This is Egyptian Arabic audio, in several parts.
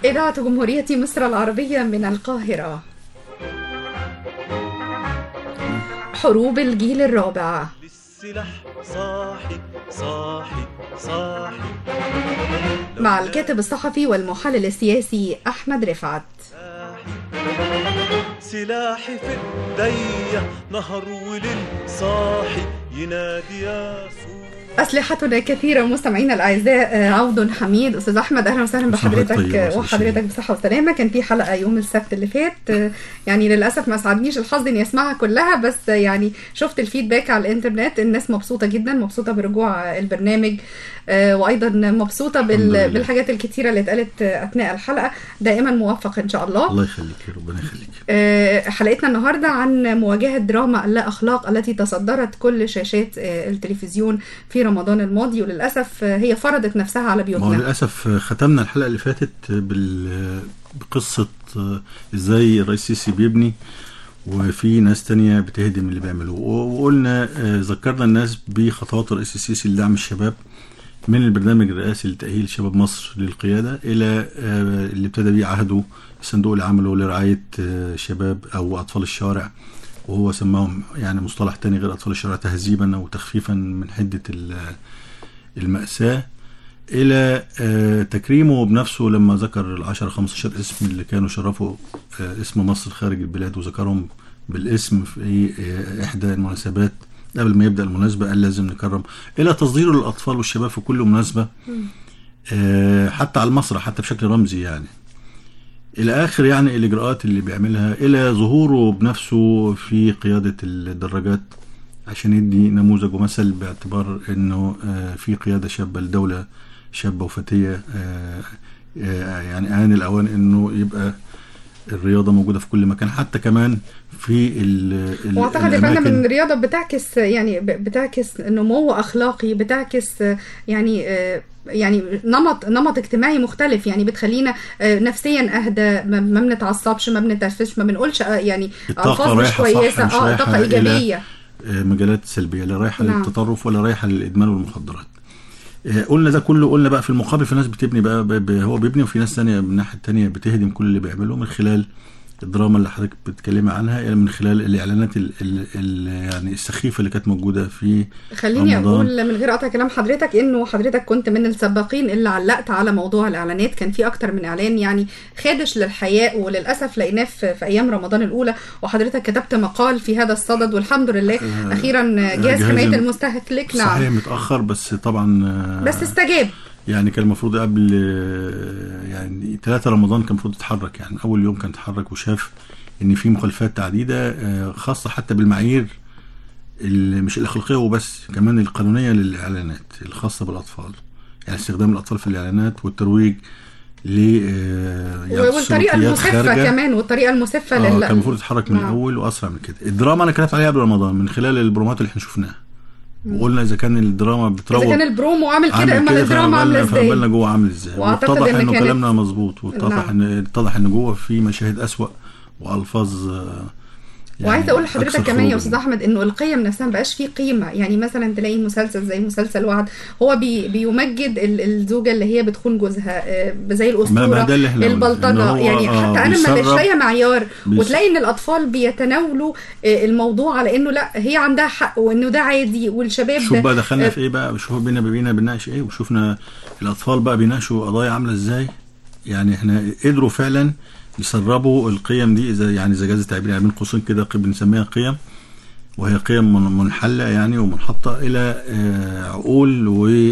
إذاعة جمهورية مصر العربية من القاهرة حروب الجيل الرابع للسلاح صاحي صاحي صاحي مع الكاتب الصحفي والمحلل السياسي أحمد رفعت سلاحي في ايديا نهر وليل صاحي ينادي يا سور أسلحتنا كثيرة مستمعينا الأعزاء آه، عود حميد أستاذ أحمد أهلا وسهلا صباحك بحضرتك طيب، آه، أستاذ وحضرتك بصحة وسلامة كان في حلقة يوم السبت اللي فات آه، يعني للأسف ما سعدنيش الحظ إني أسمعها كلها بس آه، يعني شفت الفيدباك على الإنترنت الناس مبسوطة جدا مبسوطة برجوع آه، البرنامج آه، وأيضا مبسوطة الحمد بال... لله. بالحاجات الكتيرة اللي اتقالت آه، أثناء الحلقة دائما موفق إن شاء الله الله يخليك يا ربنا يخليك آه، حلقتنا النهارده عن مواجهه دراما اللا اخلاق التي تصدرت كل شاشات آه، التلفزيون في رمضان الماضي وللاسف آه، هي فرضت نفسها على ما هو بيوتنا للاسف ختمنا الحلقه اللي فاتت بال بقصه ازاي الرئيس السيسي بيبني وفي ناس تانية بتهدم اللي بيعملوه وقلنا آه، ذكرنا الناس بخطوات الرئيس السيسي لدعم الشباب من البرنامج الرئاسي لتأهيل شباب مصر للقيادة إلى آه، اللي ابتدى بيه عهده الصندوق اللي عمله لرعاية آه، شباب أو أطفال الشوارع وهو سماهم يعني مصطلح تاني غير أطفال الشوارع تهذيبا أو تخفيفا من حدة ال- المأساة إلى آه، تكريمه بنفسه لما ذكر ال 10 15 اسم اللي كانوا شرفوا آه، اسم مصر خارج البلاد وذكرهم بالاسم في آه، إحدى المناسبات قبل ما يبدأ المناسبة قال لازم نكرم إلى تصديره للأطفال والشباب في كل مناسبة آه، حتى على المسرح حتى بشكل رمزي يعني إلى آخر يعني الإجراءات اللي بيعملها إلى ظهوره بنفسه في قيادة الدراجات عشان يدي نموذج ومثل باعتبار انه آه، في قياده شابه لدوله شابه وفتيه آه، آه، يعني آن الأوان إنه يبقى الرياضة موجودة في كل مكان حتى كمان في ال ال- واعتقد يا فندم ان الأماكن الرياضه بتعكس يعني ب- بتعكس نمو اخلاقي بتعكس يعني آه، يعني نمط نمط اجتماعي مختلف يعني بتخلينا آه، نفسيا اهدى ما ما بنتعصبش ما بنتنرفزش ما بنقولش آه، يعني الطاقة الفاظ مش رايحة صح، كويسه مش اه رايحة طاقه إلى- ايجابيه آه، مجالات سلبية لا رايحة نعم. للتطرف ولا رايحة للإدمان والمخدرات آه، قلنا ده كله قلنا بقى في المقابل في ناس بتبني بقى ب- ب- هو بيبني وفي ناس تانية من الناحية التانية بتهدم كل اللي بيعمله من خلال الدراما اللي حضرتك بتتكلمي عنها يعني من خلال الإعلانات ال ال ال يعني السخيفة اللي كانت موجودة في خليني رمضان. اقول من غير قطع كلام حضرتك انه حضرتك كنت من السباقين اللي علقت على موضوع الاعلانات كان في اكتر من اعلان يعني خادش للحياء وللاسف لقيناه في, في ايام رمضان الاولى وحضرتك كتبت مقال في هذا الصدد والحمد لله آه، اخيرا جهاز جهاز حمايه الم- المستهلك صحيح نعم متأخر بس طبعا آه، بس استجاب يعني كان المفروض قبل آه، يعني 3 رمضان كان المفروض يتحرك يعني اول يوم كان اتحرك وشاف ان في مخالفات عديده آه، خاصه حتى بالمعايير اللي مش الاخلاقيه وبس كمان القانونيه للاعلانات الخاصه بالاطفال يعني استخدام الاطفال في الاعلانات والترويج ل آه، يعني والطريقه سلوكيات المسفه خارجة. كمان والطريقه المسفه اه لل كان المفروض يتحرك من نعم. الاول واسرع من كده الدراما انا كتبت عليها قبل رمضان من خلال البرومات اللي احنا شفناها وقلنا اذا كان الدراما بتروج اذا كان البرومو عامل كده عامل اما كده الدراما عامله فما بالنا ازاي جوه عامل ازاي وأعتقد واتضح إن انه كانت- كلامنا مظبوط واتضح نعم. ان اتضح ان جوه في مشاهد اسوأ والفاظ آه، يعني وعايزه اقول لحضرتك أكثر كمان يا خروجاً. استاذ احمد انه القيم نفسها مبقاش فيه قيمه يعني مثلا تلاقي مسلسل زي مسلسل وعد هو بي بيمجد ال- الزوجه اللي هي بتخون جوزها آه، زي ما- ما الاسطوره ده اللي احنا قلنا، إن البلطجه هو، يعني آه، حتى انا ما مش بيسرب- لاقيه معيار بيس- وتلاقي ان الاطفال بيتناولوا آه، الموضوع على انه لا هي عندها حق وانه ده عادي والشباب شوف بقى دخلنا آه، في ايه بقى شوف بينا بينا بنناقش ايه وشوفنا الاطفال بقى بيناقشوا قضايا عامله ازاي يعني احنا قدروا فعلا يسربوا القيم دي اذا يعني اذا جاز التعبير يعني بين قوسين كده قيم بنسميها قيم وهي قيم من- منحله يعني ومنحطه الى آه، عقول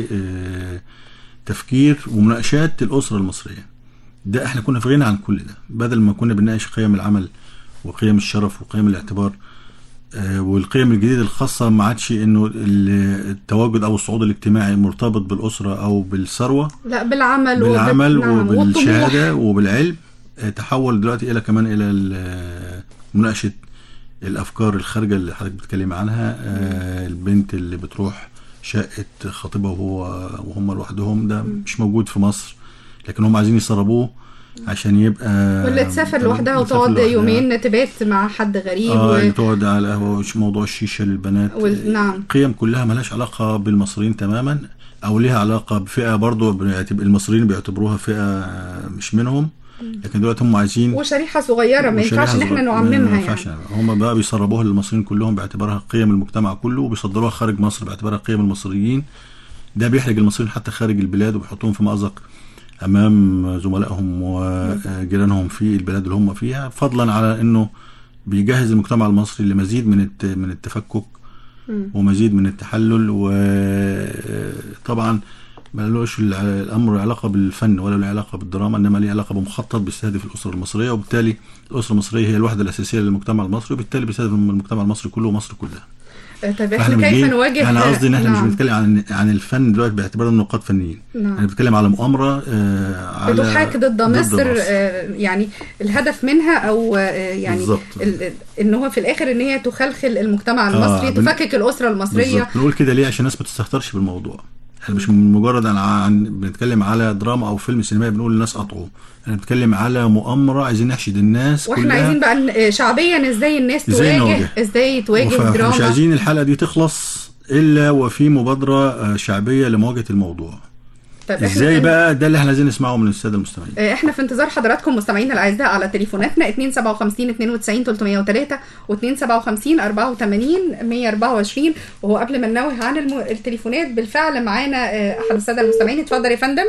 وتفكير ومناقشات الاسره المصريه ده احنا كنا في غنى عن كل ده بدل ما كنا بنناقش قيم العمل وقيم الشرف وقيم الاعتبار آه، والقيم الجديده الخاصه ما عادش انه ال- التواجد او الصعود الاجتماعي مرتبط بالاسره او بالثروه لا بالعمل وبال- بالعمل نعم، والطموح. وبالشهاده وبالعلم آه، تحول دلوقتي الى كمان الى ال- مناقشه الافكار الخارجه اللي حضرتك بتتكلم عنها آه، البنت اللي بتروح شقه خطيبها وهو وهم لوحدهم ده مش موجود في مصر لكن هم عايزين يسربوه عشان يبقى واللي تسافر تمام، لوحدها تسافر وتقعد لوحدها. يومين تبات مع حد غريب اه و... اللي تقعد على القهوه وش- موضوع الشيشه للبنات وال- نعم. قيم كلها ملهاش علاقه بالمصريين تماما او ليها علاقه بفئه برضو بيعتب- المصريين بيعتبروها فئه مش منهم لكن دلوقتي هم عايزين وشريحه صغيره ما وشريحة ينفعش ان احنا صغيرة. نعممها ما يعني ينفعش هم بقى بيسربوها للمصريين كلهم باعتبارها قيم المجتمع كله وبيصدروها خارج مصر باعتبارها قيم المصريين ده بيحرج المصريين حتى خارج البلاد وبيحطوهم في مأزق امام زملائهم وجيرانهم في البلاد اللي هم فيها فضلا على انه بيجهز المجتمع المصري لمزيد من الت- من التفكك ومزيد من التحلل وطبعا ما لهوش الع- الامر علاقه بالفن ولا له علاقه بالدراما انما له علاقه بمخطط بيستهدف الاسره المصريه وبالتالي الاسره المصريه هي الوحده الاساسيه للمجتمع المصري وبالتالي بيستهدف المجتمع المصري كله ومصر كلها آه، طيب فاحنا احنا مش كيف جايين- نواجه انا قصدي ان احنا نعم. مش بنتكلم عن عن الفن دلوقتي باعتبار انه نقاط فنيين نعم. احنا بنتكلم على مؤامره آه على بتحاك ضد مصر آه، يعني الهدف منها او آه، يعني بالظبط. ال- ان هو في الاخر ان هي تخلخل المجتمع المصري بن- تفكك الاسره المصريه بالظبط بنقول كده ليه عشان الناس ما تستهترش بالموضوع احنا مش من مجرد عن, عن بنتكلم على دراما او فيلم سينمائي بنقول للناس قطعوا احنا بنتكلم على مؤامره عايزين نحشد الناس واحنا كلها عايزين بقى ن- شعبيا ازاي الناس إزاي تواجه نواجه. ازاي تواجه وفاحنا مش دراما عايزين الحلقه دي تخلص الا وفي مبادره آه، شعبيه لمواجهه الموضوع طيب إحنا ازاي في- بقى ده اللي احنا عايزين نسمعه من الساده المستمعين آه، احنا في انتظار حضراتكم مستمعينا الاعزاء على تليفوناتنا 257 92 303 و257 84 124 وهو قبل ما ننوه عن الم... التليفونات بالفعل معانا آه، احد الساده المستمعين اتفضل يا فندم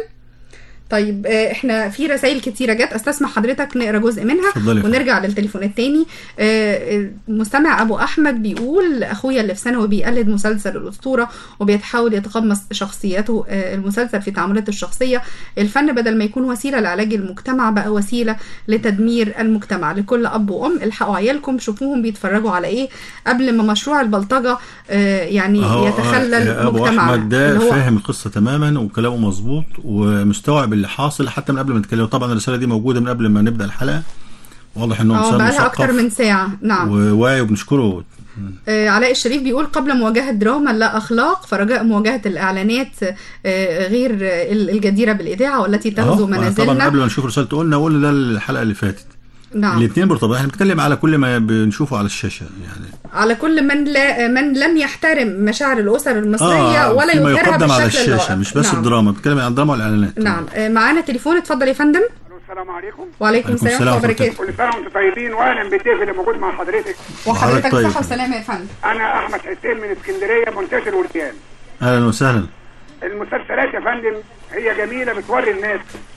طيب آه، احنا في رسائل كتيره جت استسمح حضرتك نقرا جزء منها اتفضلي يا فندم. ونرجع للتليفونات تاني آه، المستمع ابو احمد بيقول اخويا اللي في ثانوي بيقلد مسلسل الاسطوره وبيتحاول يتقمص شخصيته آه، المسلسل في تعاملاته الشخصيه الفن بدل ما يكون وسيله لعلاج المجتمع بقى وسيله لتدمير المجتمع لكل اب وام الحقوا عيالكم شوفوهم بيتفرجوا على ايه قبل ما مشروع البلطجه آه، يعني أهو، يتخلل آه، ابو مجتمعنا احمد ده اللي هو فاهم القصه تماما وكلامه مظبوط ومستوعب اللي حاصل حتى من قبل ما نتكلم طبعا الرساله دي موجوده من قبل ما نبدا الحلقه واضح انه اه انسان بقالها اكتر مثقف من ساعه نعم وواعي وبنشكره آه، علاء الشريف بيقول قبل مواجهة دراما لا أخلاق فرجاء مواجهة الإعلانات آه، غير آه، الجديرة بالإذاعة والتي تغزو أهو، طبعا منازلنا قبل ما نشوف رسالته قلنا قلنا ده الحلقه اللي فاتت نعم الاثنين مرتبطين احنا بنتكلم على كل ما بنشوفه على الشاشه يعني على كل من لا من لم يحترم مشاعر الأسر المصرية ولا فيما يظهرها يقدم على بالشكل الشاشه اللائق. مش بس نعم. الدراما بنتكلم عن الدراما والاعلانات نعم آه، معانا تليفون اتفضل يا فندم ألو، السلام عليكم وعليكم عليكم السلام السلام ورحمة الله ورحمة وبركاته كل سنه وانتم طيبين واهلا بالضيف اللي موجود مع حضرتك وحضرتك وحضرتك طيب. صحة وسلامة يا فندم انا احمد حسين من اسكندريه منتشر الورديان اهلا وسهلا المسلسلات يا فندم هي جميله بتوري الناس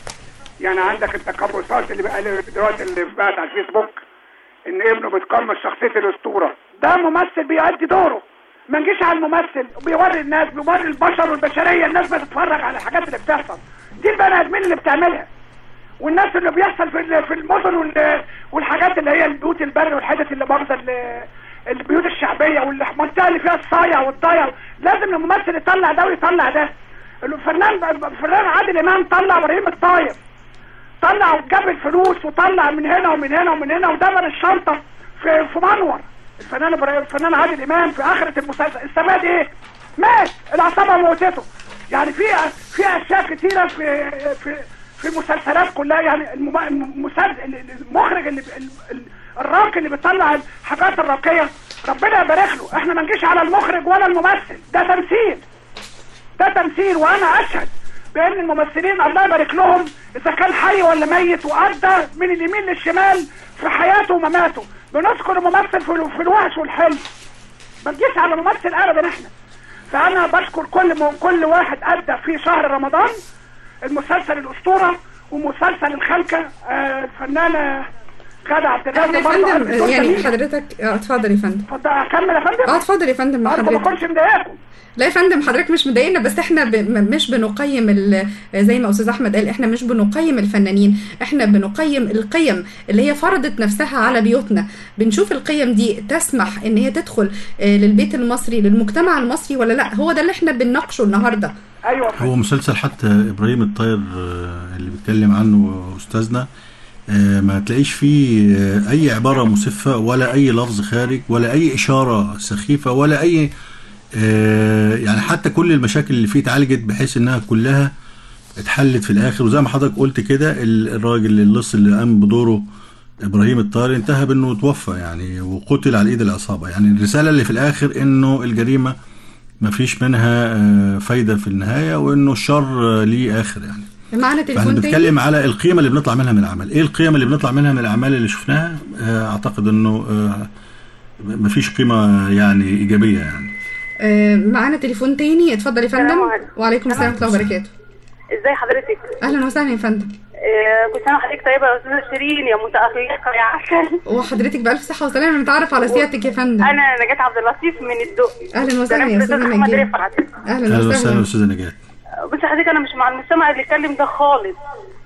يعني عندك التقمصات اللي بقى دلوقتي اللي بقت على الفيسبوك ان ابنه بيتقمص شخصيه الاسطوره ده ممثل بيأدي دوره ما نجيش على الممثل بيوري الناس بيوري البشر والبشريه الناس بتتفرج على الحاجات اللي بتحصل دي البني ادمين اللي بتعملها والناس اللي بيحصل في ال- في المدن وال- والحاجات اللي هي البيوت البر والحتت اللي باخذه ال- البيوت الشعبيه والمنطقه اللي فيها الصايع والضايع لازم الممثل يطلع ده ويطلع ده الفنان الفنان عادل امام طلع ابراهيم الطاير طلع وجاب الفلوس وطلع من هنا ومن هنا ومن هنا ودبر الشنطه في في منور الفنان ابراهيم الفنان عادل امام في اخره المسلسل استفاد ايه؟ مات العصابه موتته يعني في في اشياء كتيره في في في المسلسلات كلها يعني الم- المسلسل المخرج اللي ال- ال- الراقي اللي بيطلع الحاجات الراقيه ربنا يبارك له احنا ما نجيش على المخرج ولا الممثل ده تمثيل ده تمثيل وانا اشهد بان الممثلين الله يبارك لهم اذا كان حي ولا ميت وادى من اليمين للشمال في حياته ومماته بنذكر الممثل في ال- في الوحش والحلم ما تجيش على ممثل ابدا احنا فانا بشكر كل م... كل واحد ادى في شهر رمضان المسلسل الاسطوره ومسلسل الخلكه آه الفنانه غادة عبد احنا الرازق يا برضه فندم قامت بدور يعني جميل. حضرتك اه اتفضل يا فندم اتفضل اكمل يا فندم اه اتفضل يا فندم مع أرجو ما حضرتك اكونش مضايقكم لا يا فندم حضرتك مش مضايقنا بس احنا ب... م- مش بنقيم ال... زي ما استاذ احمد قال احنا مش بنقيم الفنانين احنا بنقيم القيم اللي هي فرضت نفسها على بيوتنا بنشوف القيم دي تسمح ان هي تدخل آه، للبيت المصري للمجتمع المصري ولا لا هو ده اللي احنا بنناقشه النهارده ايوه يا فندم. هو مسلسل حتى ابراهيم الطاير آه، اللي بيتكلم عنه استاذنا آه، ما تلاقيش فيه آه، اي عباره مسفه ولا اي لفظ خارج ولا اي اشاره سخيفه ولا اي آه، يعني حتى كل المشاكل اللي فيه اتعالجت بحيث انها كلها اتحلت في الاخر وزي ما حضرتك قلت كده ال- الراجل اللص اللي قام بدوره ابراهيم الطاهر انتهى بانه توفى يعني وقتل على ايد العصابه يعني الرساله اللي في الاخر انه الجريمه ما فيش منها آه، فايده في النهايه وانه الشر آه، ليه اخر يعني معانا فاحنا تليفون تاني بنتكلم على القيمه اللي بنطلع منها من العمل ايه القيمه اللي بنطلع منها من الاعمال اللي شفناها آه، اعتقد انه آه، مفيش قيمه يعني ايجابيه يعني آه، معانا تليفون تاني اتفضل يا فندم السلام عليكم. وعليكم السلام ورحمه الله وبركاته ازاي حضرتك؟ اهلا وسهلا يا فندم آه، كل سنه وحضرتك طيبه يا استاذه شيرين يا متألقة يا عسل وحضرتك بألف صحة وسلامة نتعرف على سيادتك يا فندم انا نجاة عبد اللطيف من الدقي أهلا وسهلا يا بنات أستاذة الأستاذ محمد نجاة رفعت أهلا اهلا وسهلا وسهلا استاذه نجاه بص حضرتك انا مش مع المستمع اللي اتكلم ده خالص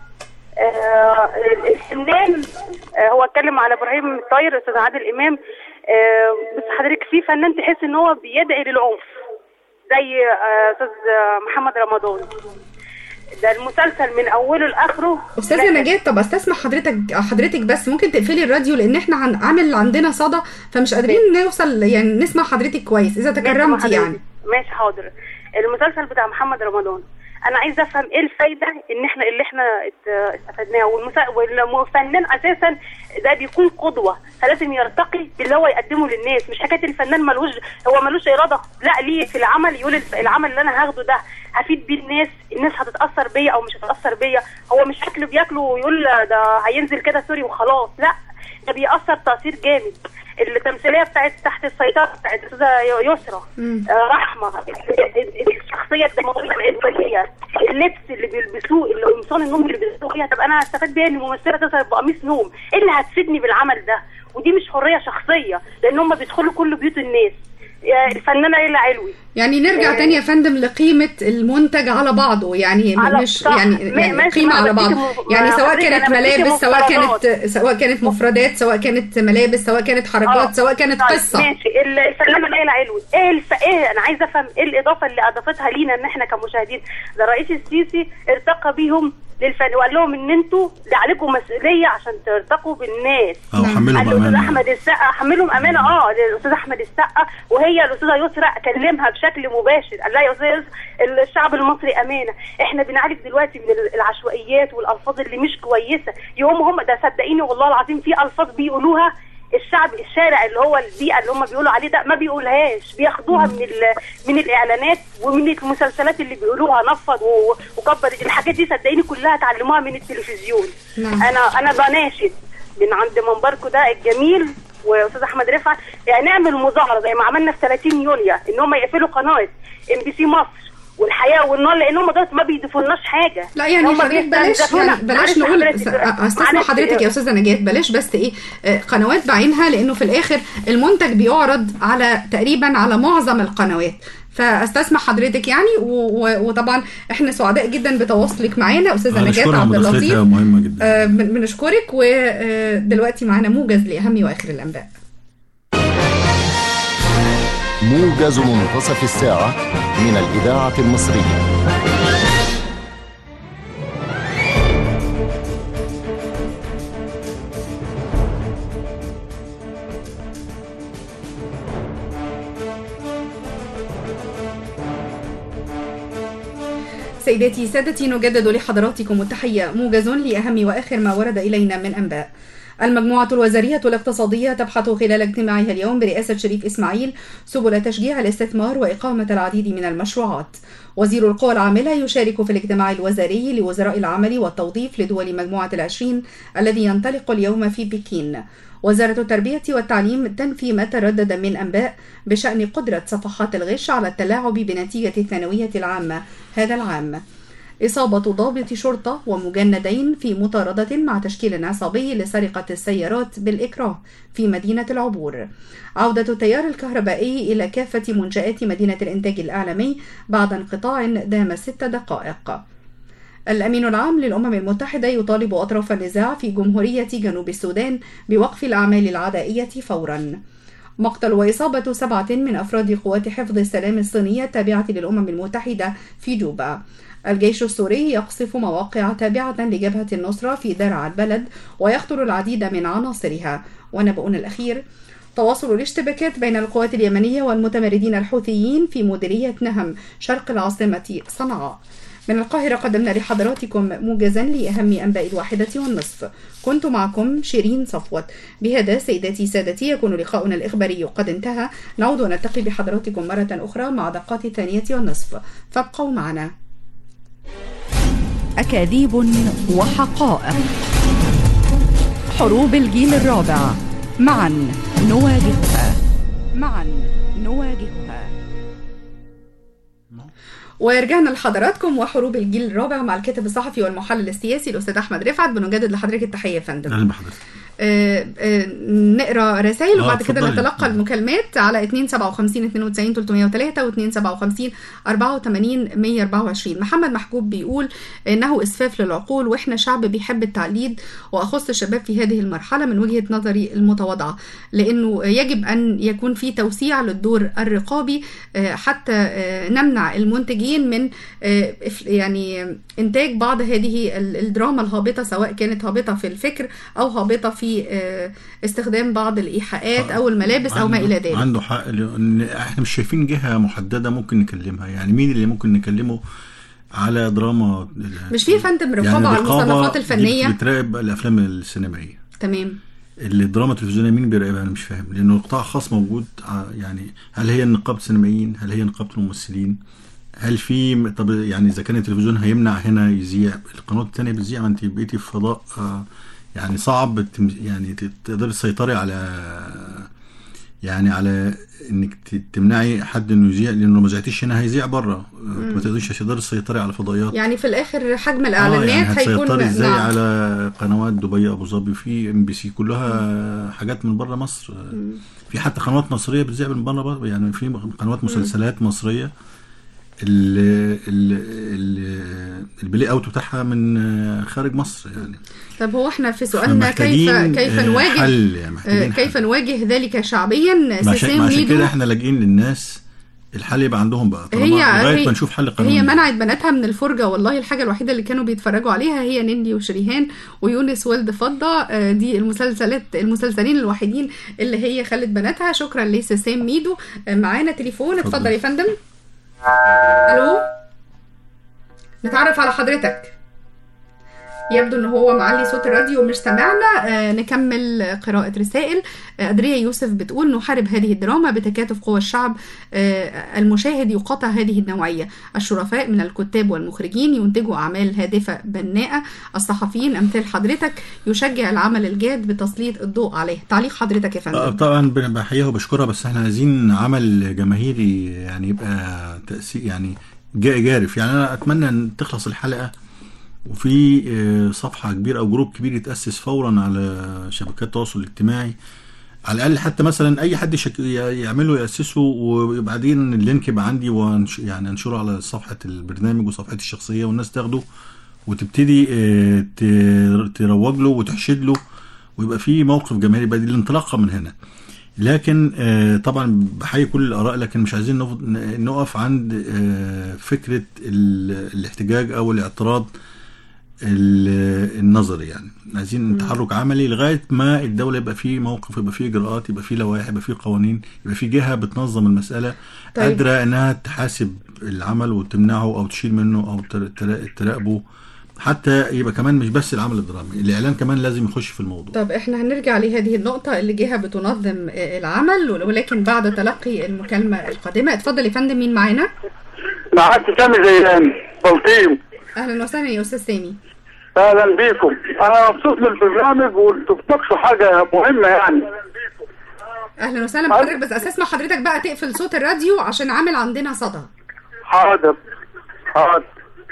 آه الفنان آه هو اتكلم على ابراهيم الطاير استاذ عادل امام آه بس حضرتك في فنان تحس ان هو بيدعي للعنف زي آه، استاذ آه، محمد رمضان ده المسلسل من اوله لاخره أستاذة لا، نجاة طب استسمح حضرتك حضرتك بس ممكن تقفلي الراديو لأن احنا عن- عامل عندنا صدى فمش قادرين نوصل يعني نسمع حضرتك كويس إذا ماشي تكرمتي حضرتك. يعني ماشي حاضر المسلسل بتاع محمد رمضان انا عايزه افهم ايه الفايده ان احنا اللي احنا ات- استفدناه والمسا... والفنان اساسا ده بيكون قدوه فلازم يرتقي باللي هو يقدمه للناس مش حكايه الفنان ملوش هو ملوش اراده لا ليه في العمل يقول الف- العمل اللي انا هاخده ده هفيد بيه الناس الناس هتتاثر بيا او مش هتتاثر بيا هو مش اكل بياكله ويقول ده هينزل كده سوري وخلاص لا ده بيأثر تأثير جامد التمثيليه بتاعت تحت السيطره بتاعت الاستاذه يسرا مم. آه، رحمه الشخصيه الدمويه الانسانيه اللبس اللي بيلبسوه القمصان النوم اللي بيلبسوه فيها طب انا هستفاد بيها ان الممثله تظهر بقميص نوم ايه اللي هتفيدني بالعمل ده ودي مش حريه شخصيه لان هم بيدخلوا كل بيوت الناس آه، الفنانه ليلى علوي يعني نرجع آه. تاني يا فندم لقيمة المنتج على بعضه يعني على- مش صح. يعني, ما- يعني ماشي، قيمة ما على أنا بعض بديكي م- يعني ما سواء حضرتك كانت أنا بديكي ملابس سواء مفترضات. كانت سواء كانت مفردات سواء كانت ملابس سواء كانت حركات آه. سواء كانت طيب، قصة ماشي ال- الفنانه ليلى علوي ايه الف... ايه انا عايزه افهم ايه الاضافه اللي اضافتها لينا ان احنا كمشاهدين ده الرئيس السيسي ارتقى بيهم للفن وقال لهم ان انتوا ده عليكم مسؤوليه عشان ترتقوا بالناس اه نعم. حملهم قال الاستاذ امانه احمد السقا حملهم امانه اه للاستاذ احمد السقا وهي الاستاذه يسرا كلمها بشكل مباشر قال لها يا استاذ يسرا الشعب المصري امانه احنا بنعالج دلوقتي من العشوائيات والالفاظ اللي مش كويسه يوم هم ده صدقيني والله العظيم في الفاظ بيقولوها الشعب الشارع اللي هو البيئه اللي هم بيقولوا عليه ده ما بيقولهاش بياخدوها من ال- من الاعلانات ومن المسلسلات اللي بيقولوها نفض و- وكبر الحاجات دي صدقيني كلها اتعلموها من التلفزيون نعم. انا انا بناشد من عند منبركم ده الجميل واستاذ احمد رفعت يعني نعمل مظاهره زي ما عملنا في 30 يوليو ان هم يقفلوا قناه ام بي سي مصر والحياه والنار لان هم دلوقتي ما بيضيفولناش حاجه لا يعني هم حضرتك بلاش بيستنزفونا. يعني بلاش معلش نقول حضرتك، استسمح معلش. حضرتك يا استاذه نجاة بلاش بس ايه آه، قنوات بعينها لانه في الاخر المنتج بيعرض على تقريبا على معظم القنوات فاستسمح حضرتك يعني و- و- وطبعا احنا سعداء جدا بتواصلك معانا استاذه نجاة هنشكرها عبد مداخلتها اللطيف مهمه جدا آه، بن- بنشكرك ودلوقتي معانا موجز لاهم واخر الانباء موجز منتصف الساعة من الإذاعة المصرية سيداتي سادتي نجدد لحضراتكم التحية موجز لأهم وآخر ما ورد إلينا من أنباء المجموعة الوزارية الاقتصادية تبحث خلال اجتماعها اليوم برئاسة شريف إسماعيل سبل تشجيع الاستثمار وإقامة العديد من المشروعات وزير القوى العاملة يشارك في الاجتماع الوزاري لوزراء العمل والتوظيف لدول مجموعة العشرين الذي ينطلق اليوم في بكين وزارة التربية والتعليم تنفي ما تردد من أنباء بشأن قدرة صفحات الغش على التلاعب بنتيجة الثانوية العامة هذا العام إصابة ضابط شرطة ومجندين في مطاردة مع تشكيل عصابي لسرقة السيارات بالإكراه في مدينة العبور عودة التيار الكهربائي إلى كافة منشآت مدينة الإنتاج الإعلامي بعد انقطاع دام ست دقائق الأمين العام للأمم المتحدة يطالب أطراف النزاع في جمهورية جنوب السودان بوقف الأعمال العدائية فورا مقتل وإصابة سبعة من أفراد قوات حفظ السلام الصينية التابعة للأمم المتحدة في جوبا الجيش السوري يقصف مواقع تابعة لجبهة النصرة في درعا البلد ويقتل العديد من عناصرها ونبؤنا الأخير تواصل الاشتباكات بين القوات اليمنية والمتمردين الحوثيين في مديرية نهم شرق العاصمة صنعاء من القاهرة قدمنا لحضراتكم موجزا لأهم أنباء الواحدة والنصف كنت معكم شيرين صفوت بهذا سيداتي سادتي يكون لقاؤنا الإخباري قد انتهى نعود ونلتقي بحضراتكم مرة أخرى مع دقات الثانية والنصف فابقوا معنا أكاذيب وحقائق حروب الجيل الرابع معا نواجهها معا نواجهها ورجعنا لحضراتكم وحروب الجيل الرابع مع الكاتب الصحفي والمحلل السياسي الاستاذ احمد رفعت بنجدد لحضرتك التحيه يا فندم اهلا بحضرتك آه، آه، نقرا رسائل آه، وبعد كده اتفضلي. نتلقى المكالمات على 257 92 303 و 257 84 124 محمد محجوب بيقول انه اسفاف للعقول واحنا شعب بيحب التعليد واخص الشباب في هذه المرحله من وجهه نظري المتواضعه لانه يجب ان يكون في توسيع للدور الرقابي آه، حتى آه، نمنع المنتجين من آه، إف- يعني انتاج بعض هذه ال- الدراما الهابطه سواء كانت هابطه في الفكر او هابطه في آه، استخدام بعض الايحاءات او الملابس او ما عنده- الى ذلك عنده حق لان احنا مش شايفين جهه محدده ممكن نكلمها يعني مين اللي ممكن نكلمه على دراما مش في يا فندم رقابه على الرقابة المصنفات دي الفنيه بتراقب الافلام السينمائيه تمام اللي الدراما التلفزيونيه مين بيراقبها انا مش فاهم لانه قطاع خاص موجود ع- يعني هل هي نقابه السينمائيين هل هي نقابه الممثلين هل في طب يعني اذا كان التلفزيون هيمنع هنا يذيع القنوات الثانيه بتذيع ما انت بقيتي في فضاء آه، يعني صعب تم- يعني ت- تقدري تسيطري على يعني على انك ت- تمنعي حد انه يذيع لانه لو ما ذيعتيش هنا هيذيع بره آه، ما تقدريش تقدري تسيطري على فضائيات يعني في الاخر حجم اه الاعلانات يعني هيكون هتسيطري ازاي نعم. على قنوات دبي ابو ظبي في ام بي سي كلها حاجات من بره مصر في حتى قنوات مصريه بتذيع من بره بره يعني في قنوات مسلسلات مصريه ال- ال- ال- البلاي اوت بتاعها من آه، خارج مصر يعني طب هو احنا في سؤالنا كيف فمحتاجين، كيف آه، نواجه حل يعني محتاجين آه، كيف حل. نواجه ذلك شعبيا ما عشان سيسين ما عشان ميدو كده احنا لاجئين للناس الحل يبقى عندهم بقى طالما هي لغايه هي- ما نشوف حل قانوني هي منعت بناتها من الفرجه والله الحاجه الوحيده اللي كانوا بيتفرجوا عليها هي نيندي وشريهان ويونس ولد فضه آه، دي المسلسلات المسلسلين الوحيدين اللي هي خلت بناتها شكرا لسيسين ميدو آه، معانا تليفون اتفضل اتفضل. يا فندم الو نتعرف على حضرتك يبدو ان هو معلي صوت الراديو مش سامعنا آه نكمل قراءة رسائل آه أدريا يوسف بتقول نحارب هذه الدراما بتكاتف قوى الشعب آه المشاهد يقاطع هذه النوعية الشرفاء من الكتاب والمخرجين ينتجوا أعمال هادفة بناءة الصحفيين أمثال حضرتك يشجع العمل الجاد بتسليط الضوء عليه تعليق حضرتك يا آه، فندم طبعا بن- بحييها وبشكرها بس احنا عايزين عمل جماهيري يعني يبقى تأثير يعني جا- جارف يعني انا اتمنى ان تخلص الحلقه وفي آه، صفحه كبيره او جروب كبير يتاسس فورا على شبكات التواصل الاجتماعي على الاقل حتى مثلا اي حد يشك... ي- يعمله ياسسه وبعدين اللينك يبقى عندي وانش... يعني انشره على صفحه البرنامج وصفحتي الشخصيه والناس تاخده وتبتدي آه، ت- تروج له وتحشد له ويبقى في موقف جماهيري يبقى دي الانطلاقه من هنا لكن آه، طبعا بحيي كل الاراء لكن مش عايزين نف- ن- نقف عند آه، فكره ال- الاحتجاج او الاعتراض ال- النظري يعني عايزين تحرك عملي لغايه ما الدوله يبقى فيه موقف يبقى فيه اجراءات يبقى فيه لوائح يبقى فيه قوانين يبقى فيه جهه بتنظم المساله طيب. قادره انها تحاسب العمل وتمنعه او تشيل منه او تر- ترا- تراقبه حتى يبقى كمان مش بس العمل الدرامي الاعلان كمان لازم يخش في الموضوع طب احنا هنرجع لهذه النقطة اللي جهة بتنظم آه، العمل ولكن بعد تلقي المكالمة القادمة اتفضل يا فندم مين معانا معاك سامي زيان بلطيم اهلا وسهلا يا استاذ سامي اهلا بيكم انا مبسوط من البرنامج وانتوا بتناقشوا حاجه مهمه يعني اهلا وسهلا بحضرتك بس اساس ما حضرتك بقى تقفل صوت الراديو عشان عامل عندنا صدى حاضر حاضر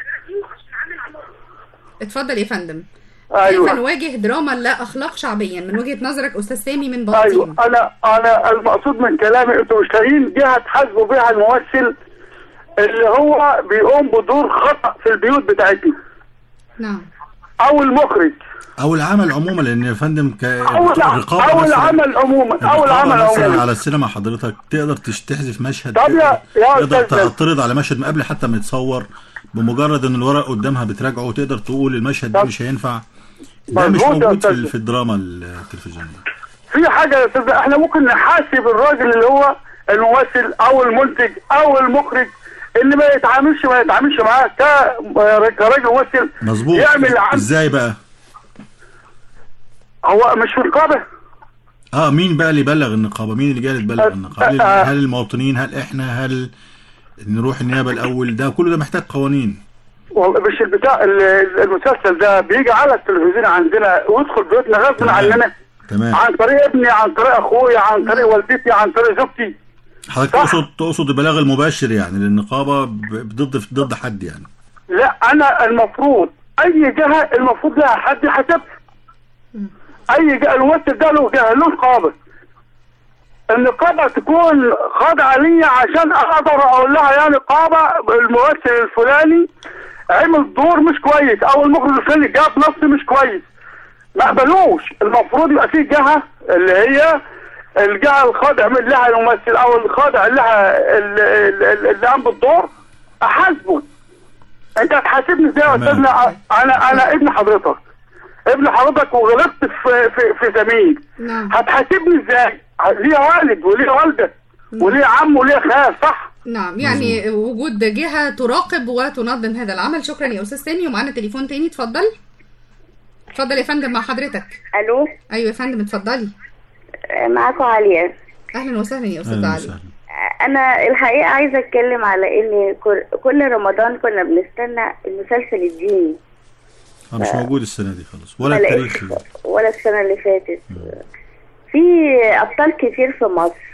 اتفضل يا فندم كيف ايوه نواجه دراما لا اخلاق شعبيا من وجهة نظرك استاذ سامي من ايوه بلطيم انا انا المقصود من كلامي انتوا مش لاقيين جهه تحاسبوا بيها الممثل اللي هو بيقوم بدور خطا في البيوت بتاعتنا نعم او المخرج او العمل عموما لان يا فندم ك... او الع- الرقابة او مثلاً- العمل عموما او الرقابة العمل مثلا عموما على السينما حضرتك تقدر تش- تحذف مشهد طب يا- يا تقدر أستاذ تعترض على مشهد من قبل حتى ما يتصور بمجرد ان الورق قدامها بتراجعه وتقدر تقول المشهد ده طب. مش هينفع ده مش مظبوط يا موجود في, أستاذ. ال- في الدراما التلفزيونيه في حاجه يا استاذ احنا ممكن نحاسب الراجل اللي هو الممثل او المنتج او المخرج اللي ما يتعاملش ما يتعاملش معاه ك- كراجل ممثل مظبوط يعمل عمل ازاي بقى هو مش في رقابه اه مين بقى اللي يبلغ النقابه مين اللي جاي يبلغ أه، النقابه هل, أه. هل المواطنين هل احنا هل نروح النيابه الاول ده كل ده محتاج قوانين والله مش البتاع ال- المسلسل ده بيجي على التلفزيون عندنا ويدخل بيوتنا غصب تمام. عننا تمام عن طريق ابني عن طريق اخويا عن طريق والدتي عن طريق زوجتي حضرتك صح. تقصد تقصد البلاغ المباشر يعني للنقابه ب- ضد ضد حد يعني لا انا المفروض اي جهه المفروض لها حد يحاسبها اي جهه الممثل ده له جهه له نقابه النقابه تكون خاضعه لي عشان اقدر اقول لها يا نقابه الممثل الفلاني عمل دور مش كويس او المخرج الفلاني جاب نص مش كويس ما قبلوش المفروض يبقى في جهه اللي هي الجهه الخاضع من لها الممثل او الخاضع لها ال- ال- ال- اللي قام بالدور احاسبه انت هتحاسبني ازاي يا تمام. استاذنا انا انا ابن حضرتك ابن حضرتك وغلطت في في, في زميل نعم هتحاسبني ازاي ليه والد وليه والده وليه عم وليه خال صح نعم يعني وجود جهة تراقب وتنظم هذا العمل شكرا يا أستاذ سامي ومعانا تليفون تاني اتفضل اتفضل يا فندم مع حضرتك الو أيوة يا فندم اتفضلي آه، معاكم عليا أهلا وسهلا يا أستاذ اهلا علي وسهلا آه، انا الحقيقه عايزه اتكلم على ان كل- كل رمضان كنا بنستنى المسلسل الديني آه، مش موجود السنه دي خالص ولا ما التاريخ لقيتش ولا السنه اللي فاتت في ابطال كتير في مصر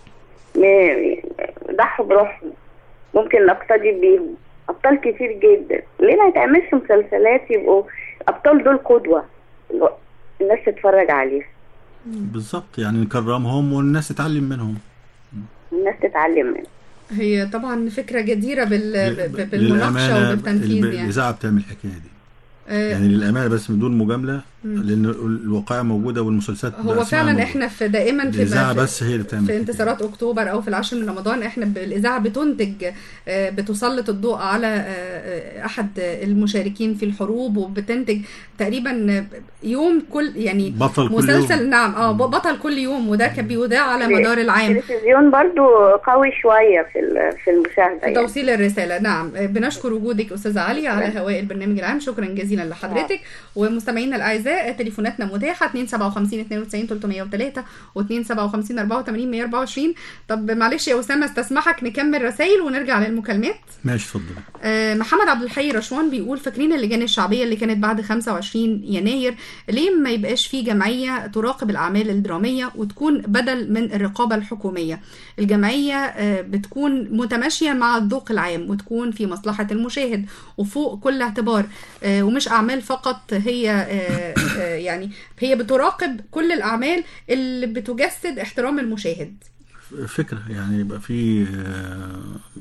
م- ضحوا بروحهم ممكن نقتدي بيهم ابطال كتير جدا ليه ما يتعملش مسلسلات يبقوا ابطال دول قدوه الو- الناس تتفرج عليها بالظبط يعني نكرمهم والناس تتعلم منهم الناس تتعلم منها هي طبعا فكرة جديرة بال... ب- ب- بالمناقشة للامانه وبالتنفيذ الب- يعني الاذاعه بتعمل الحكايه دي آه، يعني للامانه بس بدون مجامله لان الواقعيه موجوده والمسلسلات هو بأسمائها فعلا موجودة. احنا في دائما في الاذاعه في- بس هي اللي بتعمل في الحكاية. انتصارات اكتوبر او في العاشر من رمضان احنا ب- الاذاعه بتنتج آه، بتسلط الضوء على آه، آه، احد المشاركين في الحروب وبتنتج تقريبا يوم كل يعني بطل كل مسلسل يوم. نعم اه بطل كل يوم وده كان بيذاع على مدار العام التلفزيون برضو قوي شويه في ال- في المشاهده في يعني. توصيل الرسالة نعم بنشكر وجودك أستاذة علي على هواء البرنامج العام شكرا جزيلا لحضرتك ومستمعينا الأعزاء تليفوناتنا متاحة 257 92 303 و 257 84 124 طب معلش يا أسامة استسمحك نكمل رسائل ونرجع للمكالمات ماشي اتفضل آه، محمد عبد الحي رشوان بيقول فاكرين اللجان الشعبيه اللي كانت بعد 25 يناير ليه ما يبقاش في جمعيه تراقب الاعمال الدراميه وتكون بدل من الرقابه الحكوميه الجمعيه آه، بتكون متماشيه مع الذوق العام وتكون في مصلحه المشاهد وفوق كل اعتبار آه، ومش اعمال فقط هي آه، آه، يعني هي بتراقب كل الاعمال اللي بتجسد احترام المشاهد فكره يعني يبقى في آه،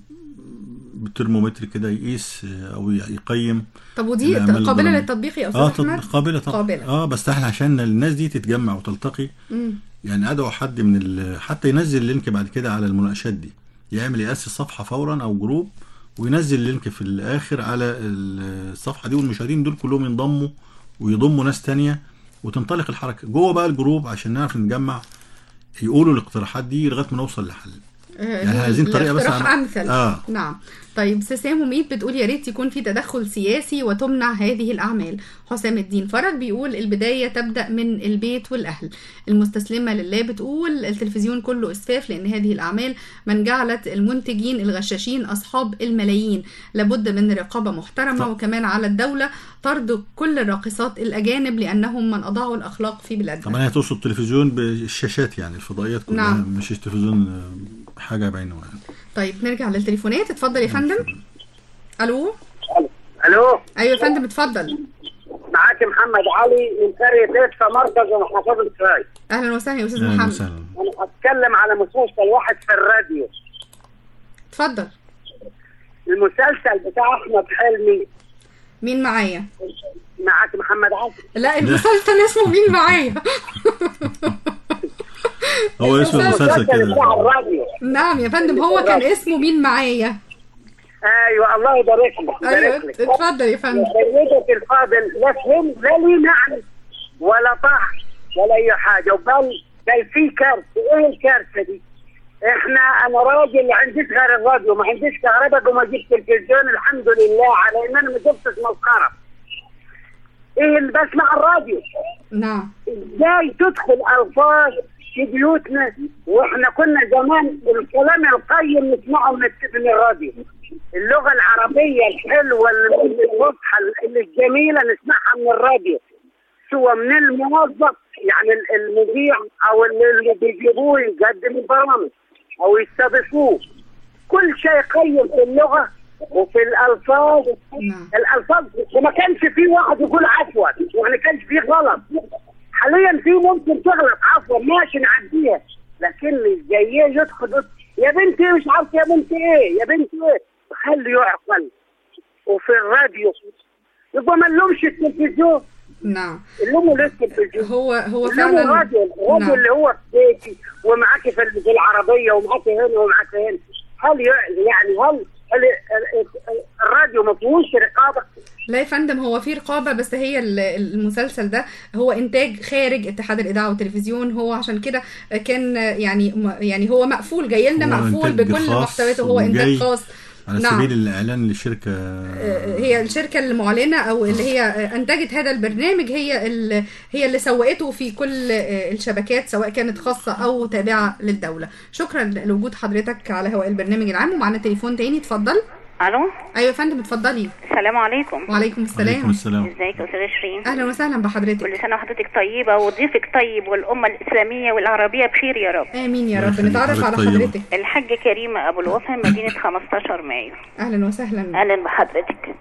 ترمومتر كده يقيس آه، او يقيم طب ودي الأعمال قابله الدرامية. للتطبيق يا استاذ اه احمد تط- قابله طبعا قابلة. اه بس احنا عشان الناس دي تتجمع وتلتقي مم. يعني ادعو حد من ال... حتى ينزل اللينك بعد كده على المناقشات دي يعمل ياسس صفحه فورا او جروب وينزل اللينك في الاخر على ال- الصفحه دي والمشاهدين دول كلهم ينضموا ويضموا ناس تانية وتنطلق الحركه جوه بقى الجروب عشان نعرف نتجمع يقولوا الاقتراحات دي لغايه ما نوصل لحل يعني عايزين طريقه بس الاقتراح عن- امثل اه نعم طيب سسام مميت بتقول يا ريت يكون في تدخل سياسي وتمنع هذه الاعمال حسام الدين فرج بيقول البدايه تبدا من البيت والاهل المستسلمه لله بتقول التلفزيون كله اسفاف لان هذه الاعمال من جعلت المنتجين الغشاشين اصحاب الملايين لابد من رقابه محترمه طب. وكمان على الدوله طرد كل الراقصات الاجانب لانهم من اضاعوا الاخلاق في بلادنا طبعا هي تقصد التلفزيون بالشاشات يعني الفضائيات كلها نعم. مش التلفزيون آه، حاجه بعينه يعني طيب نرجع للتليفونات اتفضل يا فندم الو الو ايوه يا فندم اتفضل معاك محمد علي من قريه بيتفا مركز محافظه فاي اهلا وسهلا يا استاذ اهلا محمد وسهلا انا هتكلم على مسلسل واحد في الراديو اتفضل المسلسل بتاع احمد حلمي مين معايا معاك محمد علي لا المسلسل اسمه مين معايا هو اسم المسلسل بتاع كده الراديو نعم يا فندم هو كان اسمه مين معايا ايوه الله يبارك لك ايوه يبارك لك اتفضل يا فندم سيدتي الفاضل لا فهم لا لي معنى ولا طعم ولا اي حاجه وبل بل في كارثه ايه الكارثه دي؟ احنا انا راجل عنديش غير الراديو ما عنديش كهرباء وما جبت تلفزيون الحمد لله على ان انا ما جبتش مسخره ايه اللي بسمع الراديو نعم ازاي تدخل الفاظ في بيوتنا واحنا كنا زمان الكلام القيم نسمعه من الت- من الراديو اللغه العربيه الحلوه الفصحى الجميله نسمعها من الراديو سواء من الموظف يعني ال- المذيع او اللي اللي بيجيبوه يقدم البرامج او يستضيفوه كل شيء قيم في اللغه وفي الالفاظ الالفاظ وما كانش في واحد يقول عفوا وما كانش في غلط حاليا في ممكن تغلط عفوا ماشي نعديها لكن جاي يدخل يقول يا بنتي مش عارف يا بنتي ايه يا بنتي ايه خلي يعقل وفي الراديو يبقى ما نلومش التلفزيون نعم اللوموا ليه التلفزيون هو هو اللوموا فعلا الراديو الراديو نعم. اللي هو في بيتي ومعاكي في في العربيه ومعاكي هنا ومعاكي هنا هل ي- يعني هل هل ال- ال- الراديو ما فيهوش رقابه؟ لا يا فندم هو في رقابة بس هي ال- المسلسل ده هو إنتاج خارج اتحاد الإذاعة والتلفزيون هو عشان كده كان يعني يعني هو مقفول جاي لنا هو مقفول إنتاج بكل خاص محتوياته هو إنتاج وجاي خاص على نعم. سبيل الاعلان لشركه هي الشركة المعلنة أو اللي هي أنتجت هذا البرنامج هي ال- هي اللي سوقته في كل الشبكات سواء كانت خاصة أو تابعة للدولة شكرا لوجود حضرتك على هواء البرنامج العام ومعنا تليفون تاني اتفضل الو أيوة يا فندم اتفضلي السلام عليكم وعليكم السلام وعليكم السلام ازيك يا استاذه شيرين أهلا وسهلا بحضرتك كل سنه وحضرتك طيبه وضيفك طيب والامه الاسلاميه والعربيه بخير يا رب آمين يا الله رب يخليك، نتعرف على حضرتك طيبة. حضرتك الحاج كريمه ابو الوفا مدينه 15 مايو أهلا وسهلا اهلا بحضرتك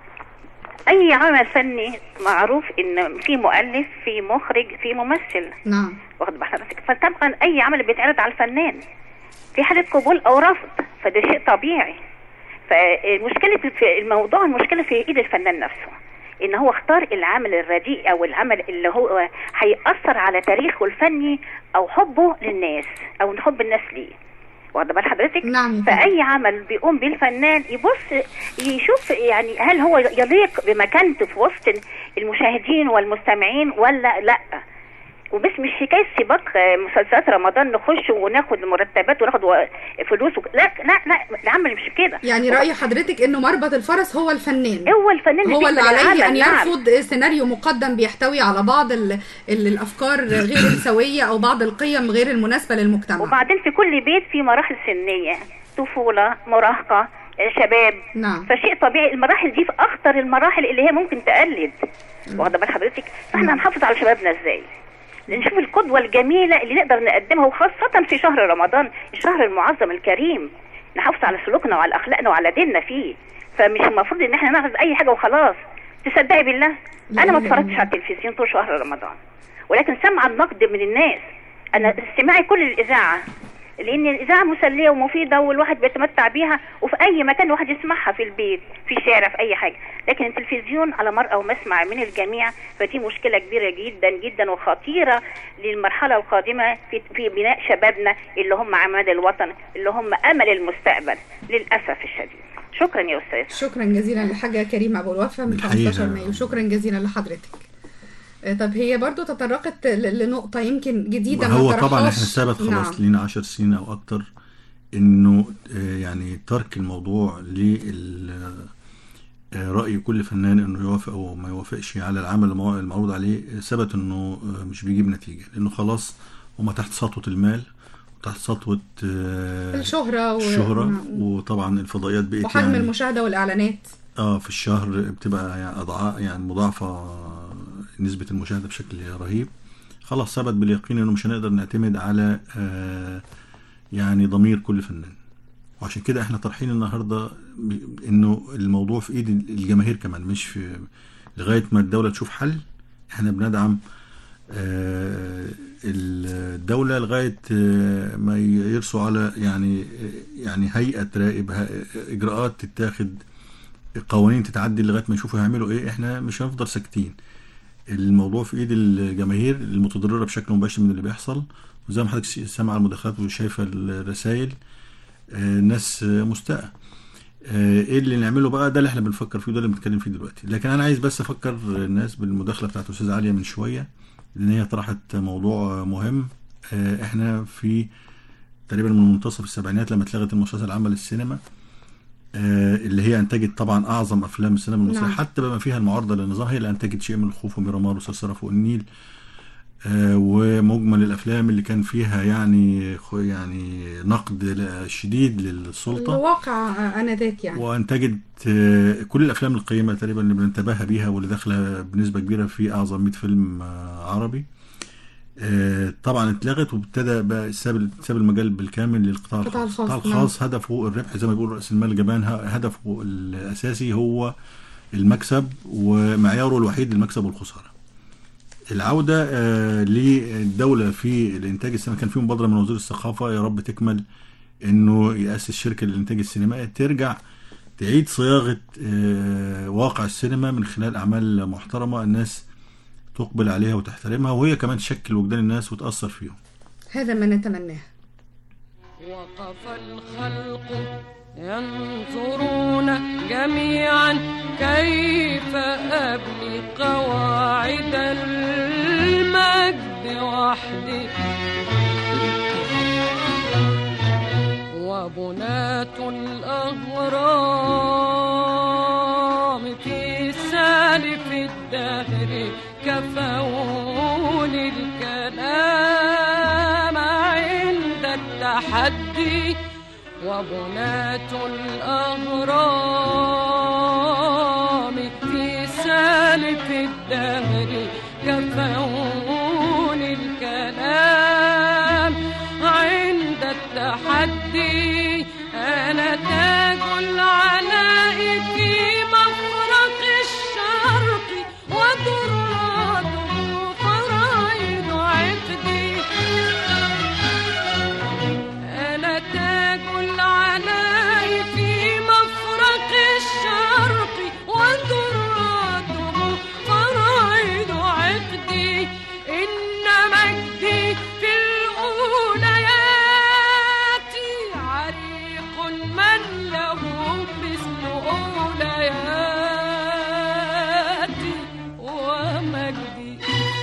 اي عمل فني معروف ان في مؤلف في مخرج في ممثل نعم واخد بحضرتك فطبعا اي عمل بيتعرض على الفنان في حاله قبول او رفض فده شيء طبيعي فالمشكله في الموضوع المشكله في ايد الفنان نفسه ان هو اختار العمل الرديء او العمل اللي هو هيأثر على تاريخه الفني او حبه للناس او حب الناس ليه واخده بال حضرتك نعم يا فندم. فاي عمل بيقوم بيه الفنان يبص يشوف يعني هل هو يليق بمكانته في وسط المشاهدين والمستمعين ولا لا وبس مش حكايه سباق آه، مسلسلات رمضان نخش وناخد مرتبات وناخد و- فلوس وك... لا لا لا العمل مش كده يعني رأي حضرتك انه مربط الفرس هو الفنان هو الفنان هو اللي بيعمل عليه العمل، ان نعم. يرفض سيناريو مقدم بيحتوي على بعض ال ال الافكار غير السويه او بعض القيم غير المناسبه للمجتمع وبعدين في كل بيت في مراحل سنيه طفوله مراهقه آه، شباب نعم فشيء طبيعي المراحل دي في اخطر المراحل اللي هي ممكن تقلد واخده بال حضرتك فاحنا هنحافظ على شبابنا ازاي نشوف القدوة الجميلة اللي نقدر نقدمها وخاصة في شهر رمضان الشهر المعظم الكريم نحافظ على سلوكنا وعلى أخلاقنا وعلى ديننا فيه فمش المفروض ان احنا ناخذ اي حاجة وخلاص تصدقي بالله لا انا ما إله اتفرجتش إلا على التلفزيون طول شهر رمضان ولكن سمع النقد من الناس انا استماعي كل الاذاعه لان الاذاعه مسليه ومفيده والواحد بيتمتع بيها وفي اي مكان الواحد يسمعها في البيت في الشارع في اي حاجه لكن التلفزيون على مرأى ومسمع من الجميع فدي مشكله كبيره جدا جدا وخطيره للمرحله القادمه في, في بناء شبابنا اللي هم عماد الوطن اللي هم امل المستقبل للاسف الشديد شكرا يا استاذ شكرا جزيلا لحاجه كريمه ابو الوفا من الحقيقة- 15 مايو شكرا جزيلا لحضرتك آه، طب هي برضو تطرقت ل- لنقطة يمكن جديدة ما هو طبعا طرحهاش. احنا ثابت خلاص نعم. لينا 10 سنين او اكتر انه آه، يعني ترك الموضوع لل آه، رأي كل فنان انه يوافق او ما يوافقش على العمل المع- المعروض عليه آه، ثبت انه آه، مش بيجيب نتيجة لانه خلاص هما تحت سطوة المال وتحت سطوة آه، الشهرة و... الشهرة نعم. وطبعا الفضائيات بقت وحجم يعني المشاهدة والإعلانات اه في الشهر بتبقى يعني اضعاف يعني مضاعفه نسبه المشاهده بشكل رهيب خلاص ثبت باليقين انه مش هنقدر نعتمد على آه يعني ضمير كل فنان وعشان كده احنا طرحين النهارده ب- انه الموضوع في ايد الجماهير كمان مش في لغايه ما الدوله تشوف حل احنا بندعم آه، الدولة لغاية آه، ما يرسوا على يعني يعني هيئة تراقب ه- إجراءات تتاخد قوانين تتعدل لغاية ما يشوفوا هيعملوا إيه إحنا مش هنفضل ساكتين الموضوع في إيد الجماهير المتضررة بشكل مباشر من اللي بيحصل وزي ما حضرتك سامع المداخلات وشايفة الرسائل آه، ناس آه، مستاءة آه، ايه اللي نعمله بقى ده اللي احنا بنفكر فيه وده اللي بنتكلم فيه دلوقتي لكن انا عايز بس افكر الناس بالمداخله بتاعت الاستاذ عليا من شويه لان هي طرحت موضوع مهم آه، احنا في تقريبا من منتصف السبعينات لما اتلغت المؤسسه العامه للسينما آه، اللي هي انتجت طبعا اعظم افلام السينما المصريه نعم. حتى بما فيها المعارضه للنظام هي اللي انتجت شيء من الخوف وميرامار وصرصره فوق النيل آه، ومجمل الافلام اللي كان فيها يعني خ- يعني نقد ل- شديد للسلطه الواقع انذاك يعني وانتجت آه، كل الافلام القيمه تقريبا اللي بننتبه بيها واللي داخله بنسبه كبيره في اعظم 100 فيلم آه، عربي آه، طبعا اتلغت وابتدى بقى ساب ساب المجال بالكامل للقطاع القطاع الخاص الخاص، القطاع الخاص هدفه الربح زي ما بيقول راس المال الجبان ه- هدفه الاساسي هو المكسب ومعياره الوحيد المكسب والخساره العودة آه، للدولة في الإنتاج السينمائي كان في مبادرة من وزير الثقافة يا رب تكمل إنه يأسس شركة للإنتاج السينمائي ترجع تعيد صياغة آه، واقع السينما من خلال أعمال محترمة الناس تقبل عليها وتحترمها وهي كمان تشكل وجدان الناس وتأثر فيهم هذا ما نتمناه وقف الخلق ينظرون جميعا كيف أبني قواعد المجد وحدي وبناة الأهرام في سالف الدهر كفون الكلام عند التحدي وبناة الأهرام في سالف الدهر كفون الكلام عند التحدي أنا تاج العلاء في مفرق الشرق ودراته فرائض عقدي أنا تاج العلاء في مفرق الشرق ودراته فرائض عقدي إن مجدي في الأوليات عريق من له مثل أولياتي ومجدي